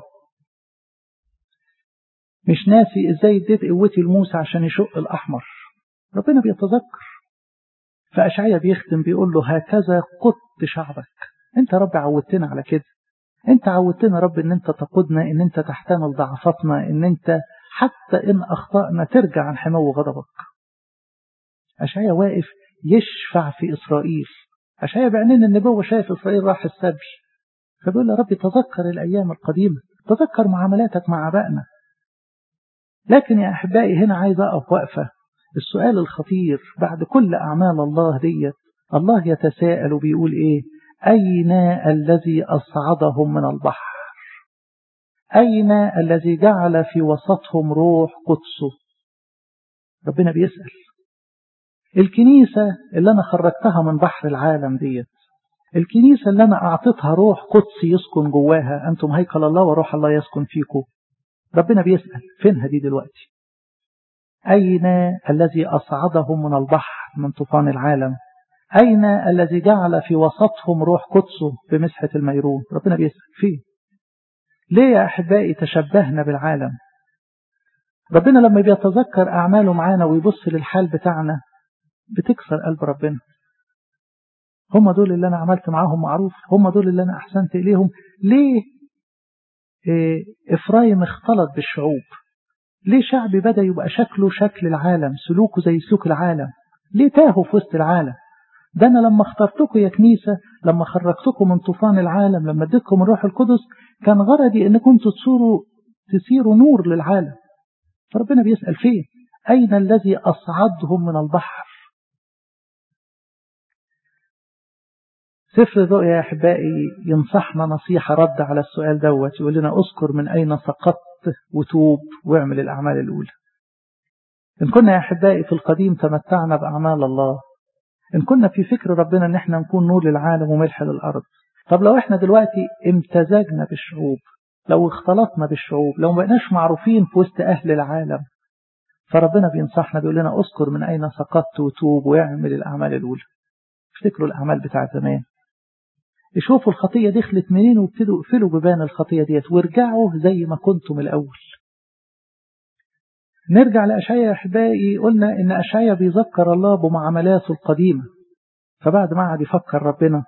مش ناسي ازاي اديت قوتي لموسى عشان يشق الاحمر ربنا بيتذكر فاشعيا بيختم بيقول له هكذا قدت شعبك انت رب عودتنا على كده انت عودتنا رب ان انت تقودنا ان انت تحتمل ضعفاتنا ان انت حتى ان اخطأنا ترجع عن حمو غضبك اشعيا واقف يشفع في اسرائيل أشعيا بعينين النبوة شايف إسرائيل راح السبي فبيقول يا رب تذكر الأيام القديمة تذكر معاملاتك مع أبائنا لكن يا أحبائي هنا عايز أقف وقفة السؤال الخطير بعد كل أعمال الله ديت الله يتساءل وبيقول إيه أين الذي أصعدهم من البحر أين الذي جعل في وسطهم روح قدسه ربنا بيسأل الكنيسة اللي أنا خرجتها من بحر العالم ديت الكنيسة اللي أنا أعطيتها روح قدسي يسكن جواها أنتم هيكل الله وروح الله يسكن فيكم ربنا بيسأل فينها دي دلوقتي أين الذي أصعدهم من البحر من طوفان العالم أين الذي جعل في وسطهم روح قدسه بمسحة الميرون ربنا بيسأل فين ليه يا أحبائي تشبهنا بالعالم ربنا لما بيتذكر أعماله معانا ويبص للحال بتاعنا بتكسر قلب ربنا هم دول اللي أنا عملت معاهم معروف هم دول اللي أنا أحسنت إليهم ليه إيه إفرايم اختلط بالشعوب ليه شعبي بدأ يبقى شكله شكل العالم سلوكه زي سلوك العالم ليه تاهوا في وسط العالم ده أنا لما اخترتكم يا كنيسة لما خرجتكم من طوفان العالم لما اديتكم الروح القدس كان غرضي ان كنتوا تصوروا تسيروا نور للعالم فربنا بيسأل فين أين الذي أصعدهم من البحر سفر الرؤيا يا أحبائي ينصحنا نصيحة رد على السؤال دوت يقول لنا أذكر من أين سقطت وتوب واعمل الأعمال الأولى إن كنا يا أحبائي في القديم تمتعنا بأعمال الله إن كنا في فكر ربنا إن احنا نكون نور للعالم وملح للأرض طب لو احنا دلوقتي امتزجنا بالشعوب لو اختلطنا بالشعوب لو ما بقناش معروفين في وسط أهل العالم فربنا بينصحنا بيقول لنا أذكر من أين سقطت وتوب واعمل الأعمال الأولى افتكروا الأعمال بتاع زمان شوفوا الخطية دخلت منين وابتدوا اقفلوا ببان الخطية ديت وارجعوا زي ما كنتم الأول نرجع لأشعيا أحبائي قلنا إن أشعيا بيذكر الله بمعاملاته القديمة فبعد ما قعد يفكر ربنا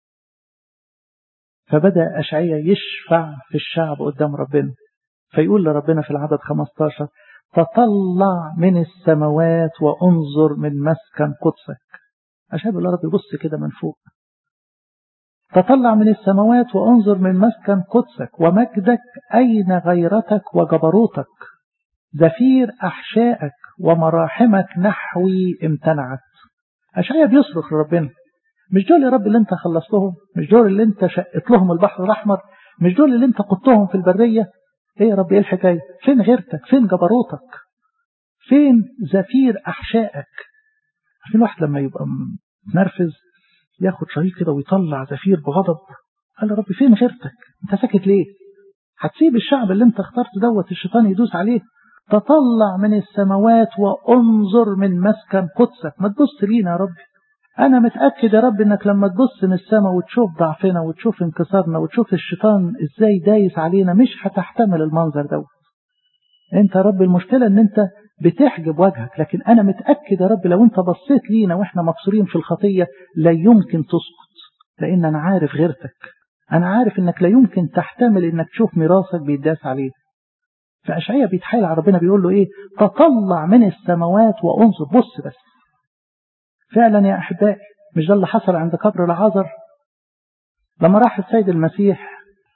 فبدأ أشعيا يشفع في الشعب قدام ربنا فيقول لربنا في العدد 15 تطلع من السماوات وانظر من مسكن قدسك أشهد الله رب يبص كده من فوق تطلع من السماوات وانظر من مسكن قدسك ومجدك أين غيرتك وجبروتك زفير أحشائك ومراحمك نحوي امتنعت أشعيا بيصرخ لربنا مش دول يا رب اللي انت خلصتهم مش دول اللي انت شقت لهم البحر الأحمر مش دول اللي انت قدتهم في البرية ايه يا رب ايه الحكاية فين غيرتك فين جبروتك فين زفير أحشائك عارفين واحد لما يبقى متنرفز ياخد شريط كده ويطلع زفير بغضب قال يا رب فين غيرتك انت ساكت ليه هتسيب الشعب اللي انت اخترت دوت الشيطان يدوس عليه تطلع من السماوات وانظر من مسكن قدسك ما تبص لينا يا رب أنا متأكد يا رب إنك لما تبص من السماء وتشوف ضعفنا وتشوف انكسارنا وتشوف الشيطان إزاي دايس علينا مش هتحتمل المنظر دوت أنت يا رب المشكلة إن أنت بتحجب وجهك لكن أنا متأكد يا رب لو أنت بصيت لينا وإحنا مبصورين في الخطية لا يمكن تسقط لأن أنا عارف غيرتك أنا عارف إنك لا يمكن تحتمل إنك تشوف ميراثك بيداس عليه فأشعية بيتحايل على ربنا بيقول له إيه تطلع من السماوات وانظر بص بس فعلا يا أحبائي مش ده اللي حصل عند قبر العازر لما راح السيد المسيح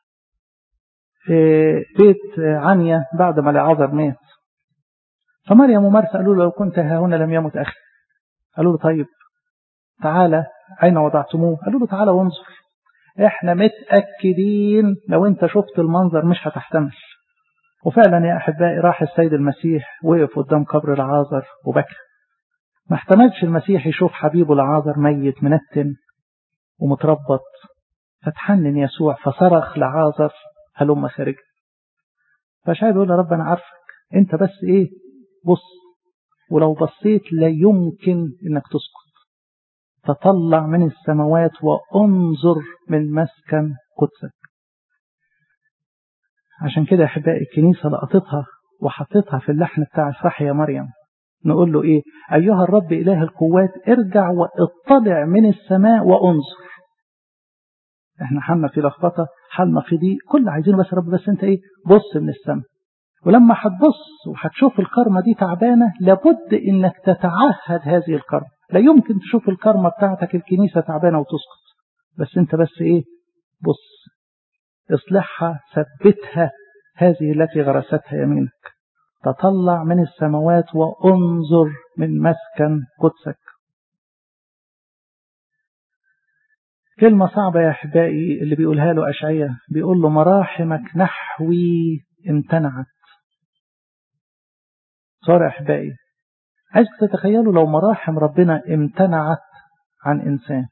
في بيت عنيا بعد ما العازر مات فمريم ومرثا قالوا له لو كنت ها هنا لم يمت أخي قالوا له طيب تعالى أين وضعتموه قالوا له تعالى وانظر احنا متأكدين لو انت شفت المنظر مش هتحتمل وفعلا يا أحبائي راح السيد المسيح وقف قدام قبر العازر وبكى ما احتملش المسيح يشوف حبيبه العازر ميت منتن ومتربط فتحنن يسوع فصرخ لعازر هلم خارج فشايف يقول يا رب أنا عارفك أنت بس إيه بص ولو بصيت لا يمكن إنك تسكت تطلع من السماوات وانظر من مسكن قدسك عشان كده أحبائي الكنيسة لقطتها وحطتها في اللحن بتاع افرح يا مريم نقول له إيه أيها الرب إله القوات ارجع واطلع من السماء وانظر احنا حالنا في لخبطة حالنا في ضيق كل عايزينه بس رب بس انت ايه بص من السماء ولما هتبص وهتشوف الكرمة دي تعبانة لابد انك تتعهد هذه الكرمة لا يمكن تشوف الكرمة بتاعتك الكنيسة تعبانة وتسقط بس انت بس ايه بص اصلحها ثبتها هذه التي غرستها يمينك تطلع من السماوات وانظر من مسكن قدسك كلمة صعبة يا أحبائي اللي بيقولها له أشعية بيقول له مراحمك نحوي امتنعت صار يا أحبائي عايزك تتخيلوا لو مراحم ربنا امتنعت عن إنسان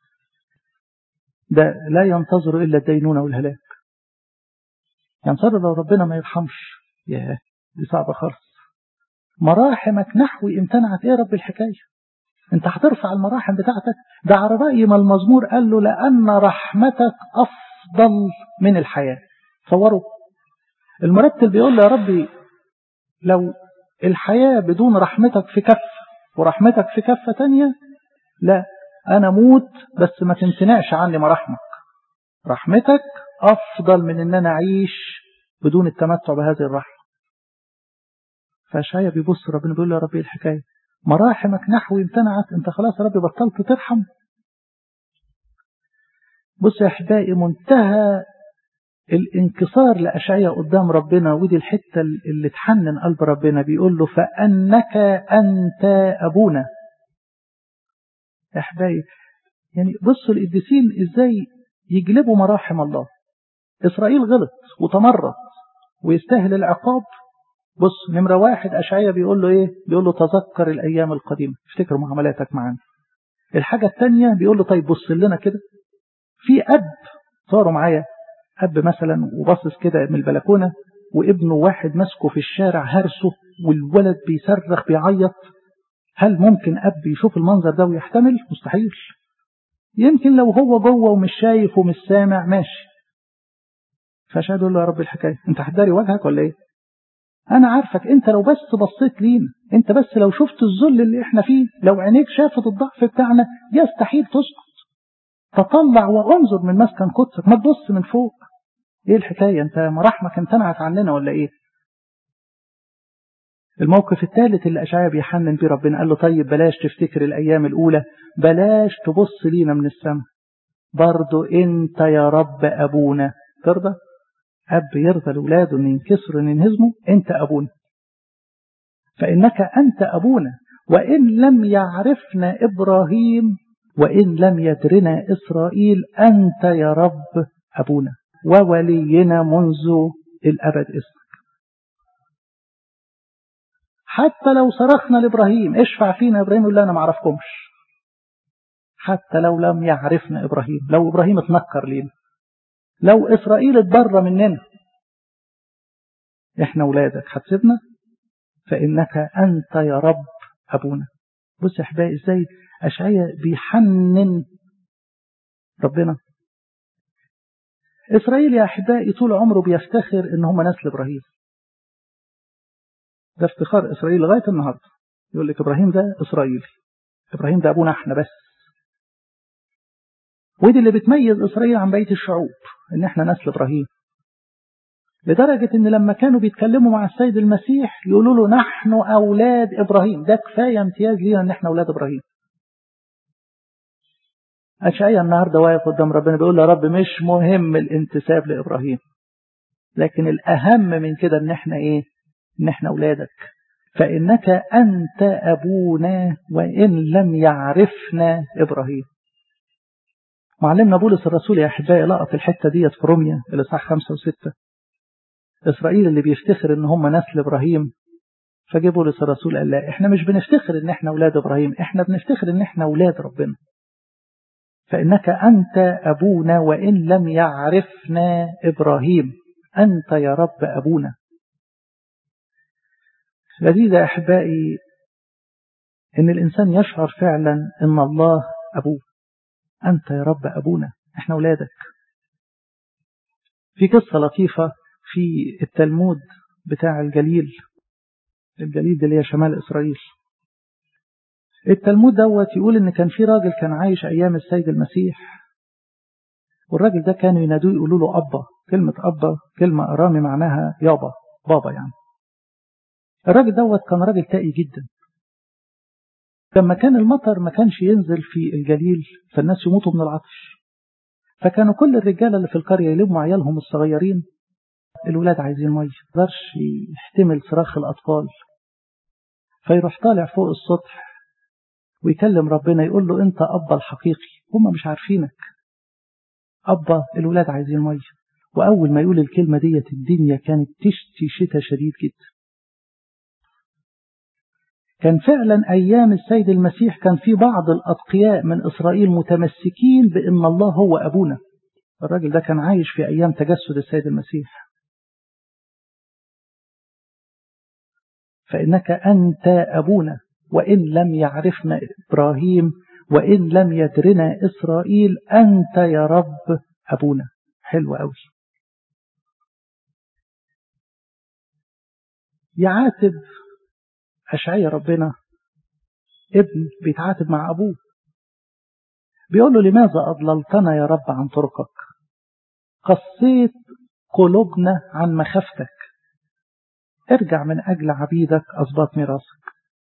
ده لا ينتظر إلا الدينونة والهلاك ينتظر لو ربنا ما يرحمش ياه دي صعبة خالص مراحمك نحوي امتنعت ايه رب الحكاية انت هترفع المراحم بتاعتك ده على رأي ما المزمور قال له لأن رحمتك أفضل من الحياة تصوروا المرتل بيقول له يا ربي لو الحياة بدون رحمتك في كف ورحمتك في كفة تانية لا أنا موت بس ما تمتنعش عني مراحمك رحمتك أفضل من أن أنا أعيش بدون التمتع بهذه الرحمة فشاية بيبص ربنا بيقول له يا ربي الحكاية مراحمك نحوي امتنعت انت خلاص يا ربي بطلت ترحم بص يا احبائي منتهى الانكسار لأشعية قدام ربنا ودي الحتة اللي تحنن قلب ربنا بيقول له فأنك أنت أبونا يا احبائي يعني بصوا القديسين ازاي يجلبوا مراحم الله إسرائيل غلط وتمرد ويستاهل العقاب بص نمرة واحد أشعية بيقول له إيه بيقول له تذكر الأيام القديمة افتكر معاملاتك معانا الحاجة الثانية بيقول له طيب بص لنا كده في أب صاروا معايا أب مثلا وبصص كده من البلكونة وابنه واحد ماسكه في الشارع هرسه والولد بيصرخ بيعيط هل ممكن أب يشوف المنظر ده ويحتمل مستحيل يمكن لو هو جوه ومش شايف ومش سامع ماشي فشهد له يا رب الحكاية انت هتداري وجهك ولا ايه انا عارفك انت لو بس بصيت لينا انت بس لو شفت الذل اللي احنا فيه لو عينيك شافت الضعف بتاعنا يستحيل تسكت تطلع وانظر من مسكن قدسك ما تبص من فوق ايه الحكاية انت مراحمك امتنعت عننا ولا ايه الموقف الثالث اللي أشعيا بيحنن بيه ربنا قال له طيب بلاش تفتكر الأيام الأولى بلاش تبص لينا من السماء برضو أنت يا رب أبونا ترضى أب يرضى لأولاده أن ينكسروا أن ينهزموا أنت أبونا فإنك أنت أبونا وإن لم يعرفنا إبراهيم وإن لم يدرنا إسرائيل أنت يا رب أبونا وولينا منذ الأبد اسمك حتى لو صرخنا لإبراهيم اشفع فينا إبراهيم يقول أنا ما أعرفكمش حتى لو لم يعرفنا إبراهيم لو إبراهيم اتنكر لينا لو إسرائيل اتبرى مننا إحنا ولادك هتسيبنا فإنك أنت يا رب أبونا بص يا أحبائي إزاي أشعيا بيحنن ربنا إسرائيل يا أحبائي طول عمره بيفتخر إن هم نسل إبراهيم ده افتخار إسرائيل لغاية النهاردة يقول لك إبراهيم ده إسرائيلي إبراهيم ده أبونا إحنا بس ودي اللي بتميز إسرائيل عن بقية الشعوب إن إحنا نسل إبراهيم لدرجة إن لما كانوا بيتكلموا مع السيد المسيح يقولوا له نحن أولاد إبراهيم ده كفاية امتياز لينا إن إحنا أولاد إبراهيم أشعيا النهاردة واقف قدام ربنا بيقول يا رب مش مهم الانتساب لإبراهيم لكن الأهم من كده إن إحنا إيه إن إحنا أولادك فإنك أنت أبونا وإن لم يعرفنا إبراهيم معلمنا بولس الرسول يا أحبائي لقط الحتة ديت في روميا الإصحاح خمسة وستة إسرائيل اللي بيفتخر إن هم نسل إبراهيم فجه بولس الرسول قال لا إحنا مش بنفتخر إن إحنا أولاد إبراهيم إحنا بنفتخر إن إحنا أولاد ربنا فإنك أنت أبونا وإن لم يعرفنا إبراهيم أنت يا رب أبونا لذيذ يا أحبائي إن الإنسان يشعر فعلا إن الله أبوه أنت يا رب أبونا إحنا أولادك في قصة لطيفة في التلمود بتاع الجليل الجليل اللي هي شمال إسرائيل التلمود دوت يقول إن كان في راجل كان عايش أيام السيد المسيح والراجل ده كانوا ينادوه يقولوا له أبا كلمة أبا كلمة أرامي معناها يابا بابا يعني الراجل دوت كان راجل تائي جدا لما كان المطر ما كانش ينزل في الجليل فالناس يموتوا من العطش فكانوا كل الرجالة اللي في القرية يلموا عيالهم الصغيرين الولاد عايزين مية مقدرش يحتمل صراخ الأطفال فيروح طالع فوق السطح ويكلم ربنا يقول له أنت أبا الحقيقي هم مش عارفينك أبا الولاد عايزين مية وأول ما يقول الكلمة ديت الدنيا كانت تشتي شتاء شديد جدا كان فعلا أيام السيد المسيح كان في بعض الأتقياء من إسرائيل متمسكين بأن الله هو أبونا الراجل ده كان عايش في أيام تجسد السيد المسيح فإنك أنت أبونا وإن لم يعرفنا إبراهيم وإن لم يدرنا إسرائيل أنت يا رب أبونا حلو أوي يعاتب أشعي ربنا ابن بيتعاتب مع أبوه بيقول له لماذا أضللتنا يا رب عن طرقك قصيت قلوبنا عن مخافتك ارجع من أجل عبيدك أسباط ميراثك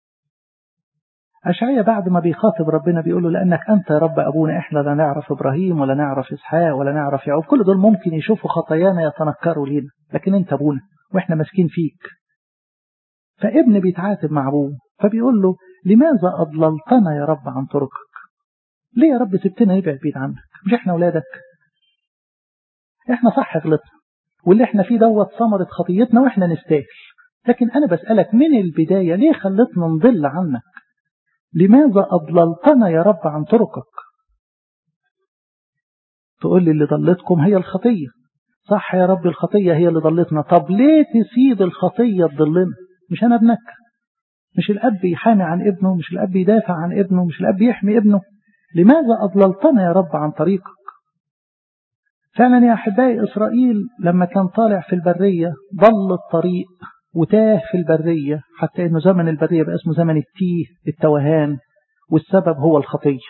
أشعية بعد ما بيخاطب ربنا بيقول له لأنك أنت يا رب أبونا إحنا لا نعرف إبراهيم ولا نعرف إسحاق ولا نعرف يعقوب كل دول ممكن يشوفوا خطايانا يتنكروا لينا لكن أنت أبونا وإحنا ماسكين فيك فابن بيتعاتب مع أبوه فبيقول له لماذا أضللتنا يا رب عن طرقك ليه يا رب سبتنا نبعد بعيد عنك مش إحنا أولادك إحنا صح غلطنا واللي إحنا فيه دوت ثمرة خطيتنا وإحنا نستاهل لكن أنا بسألك من البداية ليه خلتنا نضل عنك لماذا أضللتنا يا رب عن طرقك تقول لي اللي ضلتكم هي الخطية صح يا رب الخطية هي اللي ضلتنا طب ليه تسيب الخطية تضلنا مش أنا ابنك مش الأب يحامي عن ابنه مش الأب يدافع عن ابنه مش الأب يحمي ابنه لماذا أضللتنا يا رب عن طريقك فعلا يا أحبائي إسرائيل لما كان طالع في البرية ضل الطريق وتاه في البرية حتى أنه زمن البرية بقى اسمه زمن التيه التوهان والسبب هو الخطية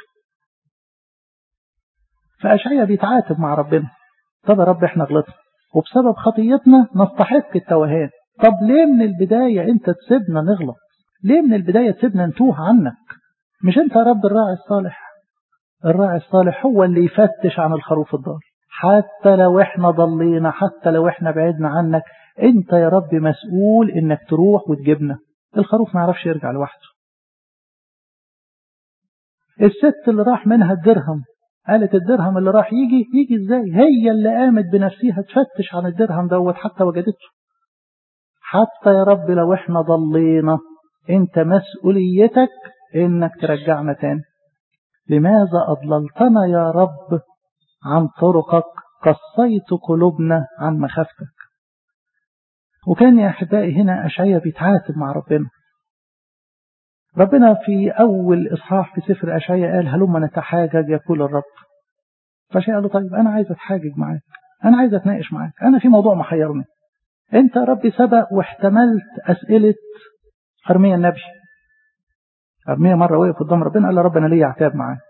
فأشعيا بيتعاتب مع ربنا طب يا رب احنا غلطنا وبسبب خطيتنا نستحق التوهان طب ليه من البداية انت تسيبنا نغلط ليه من البداية تسيبنا نتوه عنك مش انت يا رب الراعي الصالح الراعي الصالح هو اللي يفتش عن الخروف الضال حتى لو احنا ضلينا حتى لو احنا بعدنا عنك انت يا رب مسؤول انك تروح وتجيبنا الخروف ما يعرفش يرجع لوحده الست اللي راح منها الدرهم قالت الدرهم اللي راح يجي يجي ازاي هي اللي قامت بنفسها تفتش عن الدرهم دوت حتى وجدته حتى يا رب لو احنا ضلينا انت مسؤوليتك انك ترجعنا تاني لماذا اضللتنا يا رب عن طرقك قصيت قلوبنا عن مخافتك وكان يا احبائي هنا اشعيا بيتعاتب مع ربنا ربنا في أول إصحاح في سفر أشعيا قال هلما نتحاجج يقول الرب فشيء قال له طيب أنا عايز أتحاجج معاك أنا عايز أتناقش معاك أنا في موضوع محيرني أنت يا ربي سبق واحتملت أسئلة أرميا النبي أرميا مرة وقف قدام ربنا قال له ربنا ليه عتاب معاك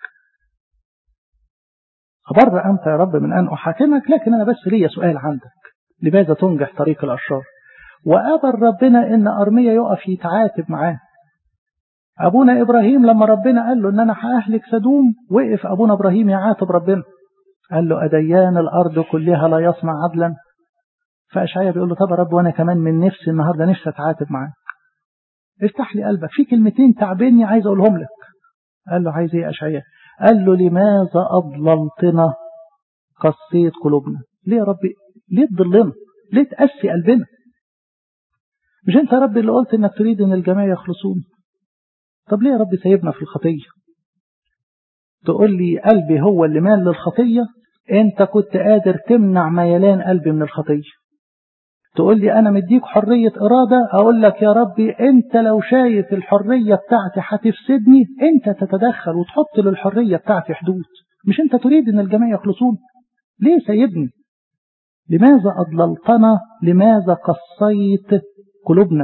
أبر أنت يا رب من أن أحاكمك لكن أنا بس ليا سؤال عندك لماذا تنجح طريق الأشرار وقبل ربنا إن أرميا يقف يتعاتب معاه أبونا إبراهيم لما ربنا قال له إن أنا هأهلك سدوم وقف أبونا إبراهيم يعاتب ربنا قال له أديان الأرض كلها لا يصنع عدلا فأشعيا بيقول له طب يا رب وأنا كمان من نفسي النهاردة نفسي أتعاتب معاك افتح لي قلبك في كلمتين تعبني عايز أقولهم لك قال له عايز إيه أشعيا قال له لماذا أضللتنا قصيت قلوبنا ليه يا ربي ليه تضلنا ليه تقسي قلبنا مش انت يا رب اللي قلت انك تريد ان الجميع يخلصون طب ليه يا رب سايبنا في الخطية تقول لي قلبي هو اللي مال للخطية انت كنت قادر تمنع ميلان قلبي من الخطية تقول لي انا مديك حرية ارادة اقول لك يا ربي انت لو شايف الحرية بتاعتي هتفسدني انت تتدخل وتحط للحرية بتاعتي حدود مش انت تريد ان الجميع يخلصون ليه سايبني لماذا اضللتنا لماذا قصيت قلوبنا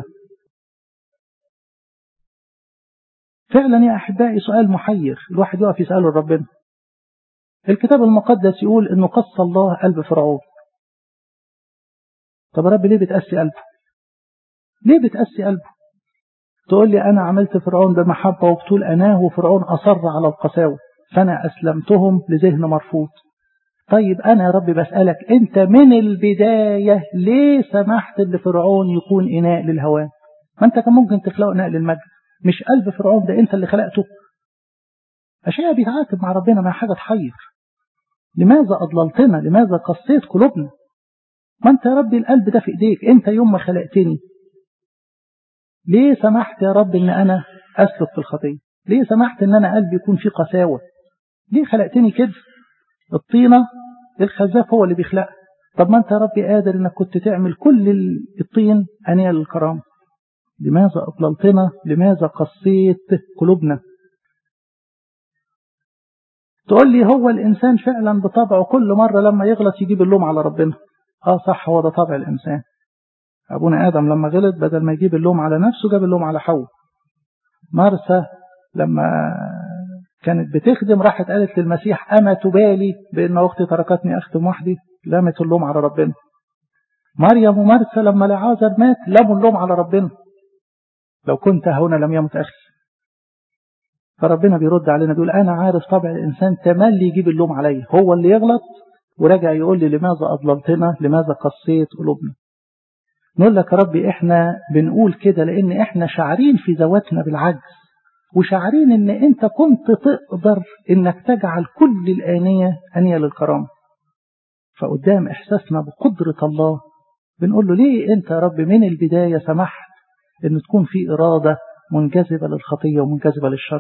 فعلا يا أحبائي سؤال محير الواحد يقف يسأله لربنا الكتاب المقدس يقول إنه قص الله قلب فرعون طب يا رب ليه بتقسي قلبه ليه بتقسي قلبه تقول لي أنا عملت فرعون بمحبة وبطول أناه وفرعون أصر على القساوة فأنا أسلمتهم لذهن مرفوض طيب أنا يا رب بسألك أنت من البداية ليه سمحت لفرعون يكون إناء للهوان ما أنت كان ممكن تخلقه إناء للمجد مش قلب فرعون ده انت اللي خلقته أشياء بيتعاتب مع ربنا مع حاجة تحير لماذا أضللتنا لماذا قصيت قلوبنا ما انت يا رب القلب ده في ايديك انت يوم ما خلقتني ليه سمحت يا رب ان انا اسلك في الخطية ليه سمحت ان انا قلبي يكون فيه قساوة ليه خلقتني كده الطينة الخزاف هو اللي بيخلقها طب ما انت يا رب قادر انك كنت تعمل كل الطين انية للكرامه لماذا أضللتنا لماذا قصيت قلوبنا تقول لي هو الإنسان فعلا بطبعه كل مرة لما يغلط يجيب اللوم على ربنا آه صح هو ده طبع الإنسان أبونا آدم لما غلط بدل ما يجيب اللوم على نفسه جاب اللوم على حواء مرسى لما كانت بتخدم راحت قالت للمسيح أما تبالي بأن أختي تركتني أختم وحدي لامت اللوم على ربنا مريم ومرسى لما لعازر مات لاموا اللوم على ربنا لو كنت هنا لم يمت أخي فربنا بيرد علينا بيقول أنا عارف طبع الإنسان تملي يجيب اللوم علي هو اللي يغلط ورجع يقول لي لماذا أضللتنا لماذا قصيت قلوبنا نقول لك يا ربي إحنا بنقول كده لأن إحنا شعرين في ذواتنا بالعجز وشعرين إن أنت كنت تقدر إنك تجعل كل الآنية أنية للكرامة فقدام إحساسنا بقدرة الله بنقول له ليه أنت يا رب من البداية سمحت ان تكون في إرادة منجذبة للخطية ومنجذبة للشر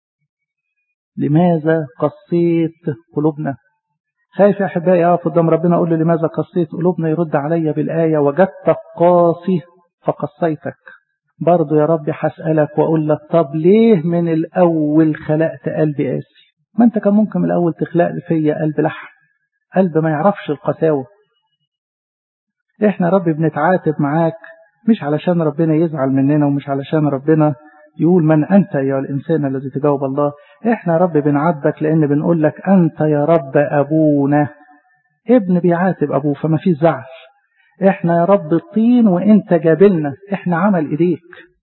لماذا قصيت قلوبنا خايف يا أحبائي أقف قدام ربنا أقول له لماذا قصيت قلوبنا يرد عليا بالآية وجدتك قاسي فقصيتك برضو يا رب هسألك وأقول لك طب ليه من الأول خلقت قلبي قاسي ما انت كان ممكن من الأول تخلق فيا قلب لحم قلب ما يعرفش القساوة احنا رب بنتعاتب معاك مش علشان ربنا يزعل مننا ومش علشان ربنا يقول من أنت يا الإنسان الذي تجاوب الله احنا يا رب بنعاتبك لأن بنقول لك أنت يا رب أبونا ابن بيعاتب أبوه فما فيش زعل احنا يا رب الطين وانت جابلنا احنا عمل ايديك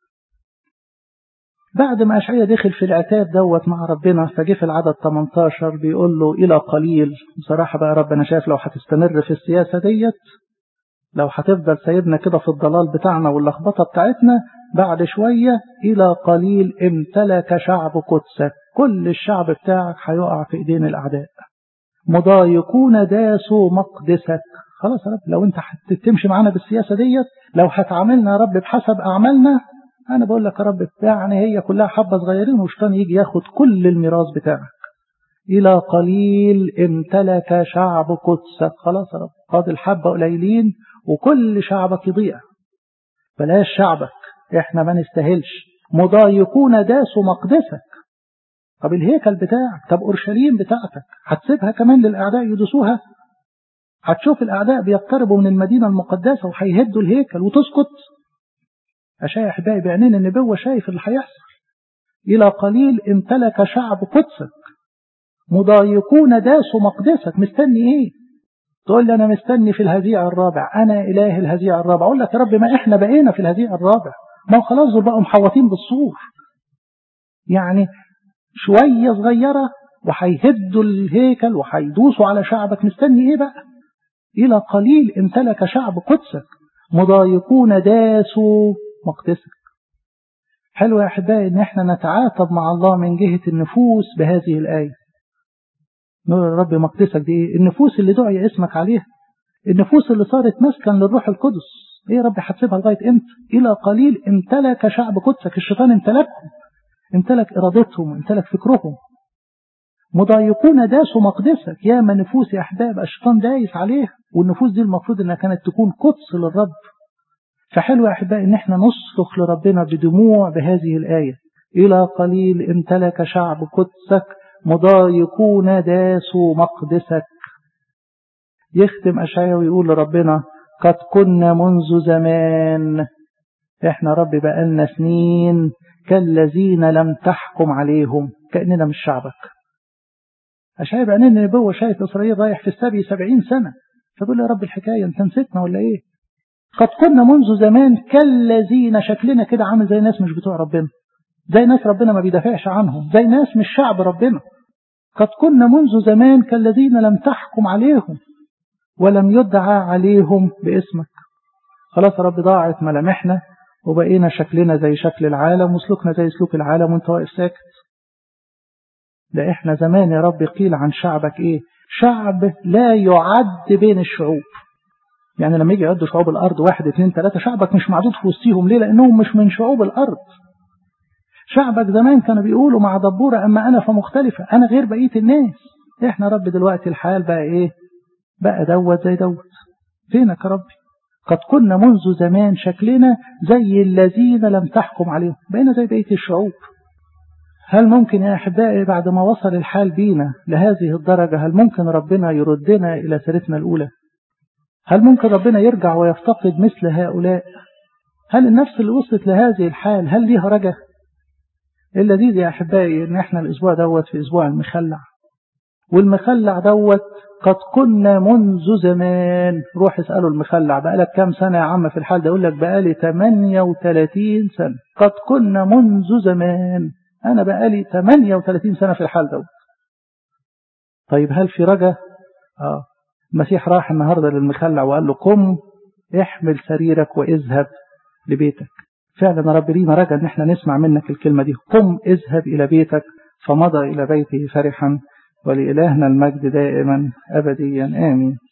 بعد ما أشعية دخل في العتاب دوت مع ربنا فجه في العدد 18 بيقول له إلى قليل بصراحة بقى رب أنا شايف لو هتستمر في السياسة ديت لو هتفضل سايبنا كده في الضلال بتاعنا واللخبطة بتاعتنا بعد شوية إلى قليل امتلك شعب قدسك كل الشعب بتاعك هيقع في إيدين الأعداء مضايقون داسوا مقدسك خلاص يا رب لو انت هتمشي معانا بالسياسة ديت لو هتعاملنا يا رب بحسب أعمالنا أنا بقول لك يا رب يعني هي كلها حبة صغيرين وشطان يجي ياخد كل الميراث بتاعك إلى قليل امتلك شعب قدسك خلاص يا رب فاضل حبة قليلين وكل شعبك يضيع بلاش شعبك احنا ما نستاهلش مضايقون داسوا مقدسك طب الهيكل بتاعك طب أورشليم بتاعتك هتسيبها كمان للأعداء يدوسوها هتشوف الأعداء بيقتربوا من المدينة المقدسة وهيهدوا الهيكل وتسكت أشايا أحبائي بعينين النبوة شايف اللي هيحصل إلى قليل امتلك شعب قدسك مضايقون داسوا مقدسك مستني إيه تقول لي أنا مستني في الهزيع الرابع أنا إله الهزيع الرابع أقول لك يا رب ما إحنا بقينا في الهزيع الرابع ما خلاص دول بقوا محوطين بالسور يعني شوية صغيرة وهيهدوا الهيكل وهيدوسوا على شعبك مستني إيه بقى إلى قليل امتلك شعب قدسك مضايقون داسوا مقدسك حلو يا أحبائي إن احنا نتعاتب مع الله من جهة النفوس بهذه الآية نقول يا رب مقدسك دي إيه؟ النفوس اللي دعي اسمك عليها النفوس اللي صارت مسكن للروح القدس ايه يا رب هتسيبها لغاية امتى إلى قليل امتلك شعب قدسك الشيطان امتلكهم امتلك إرادتهم امتلك فكرهم مضايقون داسوا مقدسك يا ما نفوس يا أحباب الشيطان دايس عليها والنفوس دي المفروض إنها كانت تكون قدس للرب فحلو يا أحبائي إن احنا نصرخ لربنا بدموع بهذه الآية إلى قليل امتلك شعب قدسك مضايقون داسوا مقدسك يختم أشعيا ويقول لربنا قد كنا منذ زمان احنا رب بقالنا سنين كالذين لم تحكم عليهم كأننا مش شعبك أشعيا بقى النبوة شايف إسرائيل رايح في السبي سبعين سنة فبقول يا رب الحكاية انت نسيتنا ولا ايه قد كنا منذ زمان كالذين شكلنا كده عامل زي ناس مش بتوع ربنا زي ناس ربنا ما بيدافعش عنهم زي ناس مش شعب ربنا قد كنا منذ زمان كالذين لم تحكم عليهم ولم يدعى عليهم باسمك خلاص يا رب ضاعت ملامحنا وبقينا شكلنا زي شكل العالم وسلوكنا زي سلوك العالم وانت واقف ساكت ده احنا زمان يا رب قيل عن شعبك ايه شعب لا يعد بين الشعوب يعني لما يجي يعدوا شعوب الارض واحد اثنين ثلاثة شعبك مش معدود في وسطهم ليه لانهم مش من شعوب الارض شعبك زمان كانوا بيقولوا مع دبورة اما انا فمختلفة انا غير بقية الناس احنا رب دلوقتي الحال بقى ايه بقى دوت زي دوت فينك يا ربي قد كنا منذ زمان شكلنا زي الذين لم تحكم عليهم بقينا زي بقية الشعوب هل ممكن يا أحبائي بعد ما وصل الحال بينا لهذه الدرجة هل ممكن ربنا يردنا إلى سيرتنا الأولى هل ممكن ربنا يرجع ويفتقد مثل هؤلاء هل النفس اللي وصلت لهذه الحال هل ليها رجا اللذيذ يا أحبائي إن إحنا الأسبوع دوت في أسبوع المخلع والمخلع دوت قد كنا منذ زمان روح اسأله المخلع بقالك كام سنة يا عم في الحال ده يقول لك بقالي 38 سنة قد كنا منذ زمان أنا بقالي 38 سنة في الحال دوت طيب هل في رجا آه المسيح راح النهاردة للمخلع وقال له قم احمل سريرك واذهب لبيتك فعلا يا رب لينا رجا ان احنا نسمع منك الكلمة دي قم اذهب الى بيتك فمضى الى بيته فرحا ولإلهنا المجد دائما أبديا آمين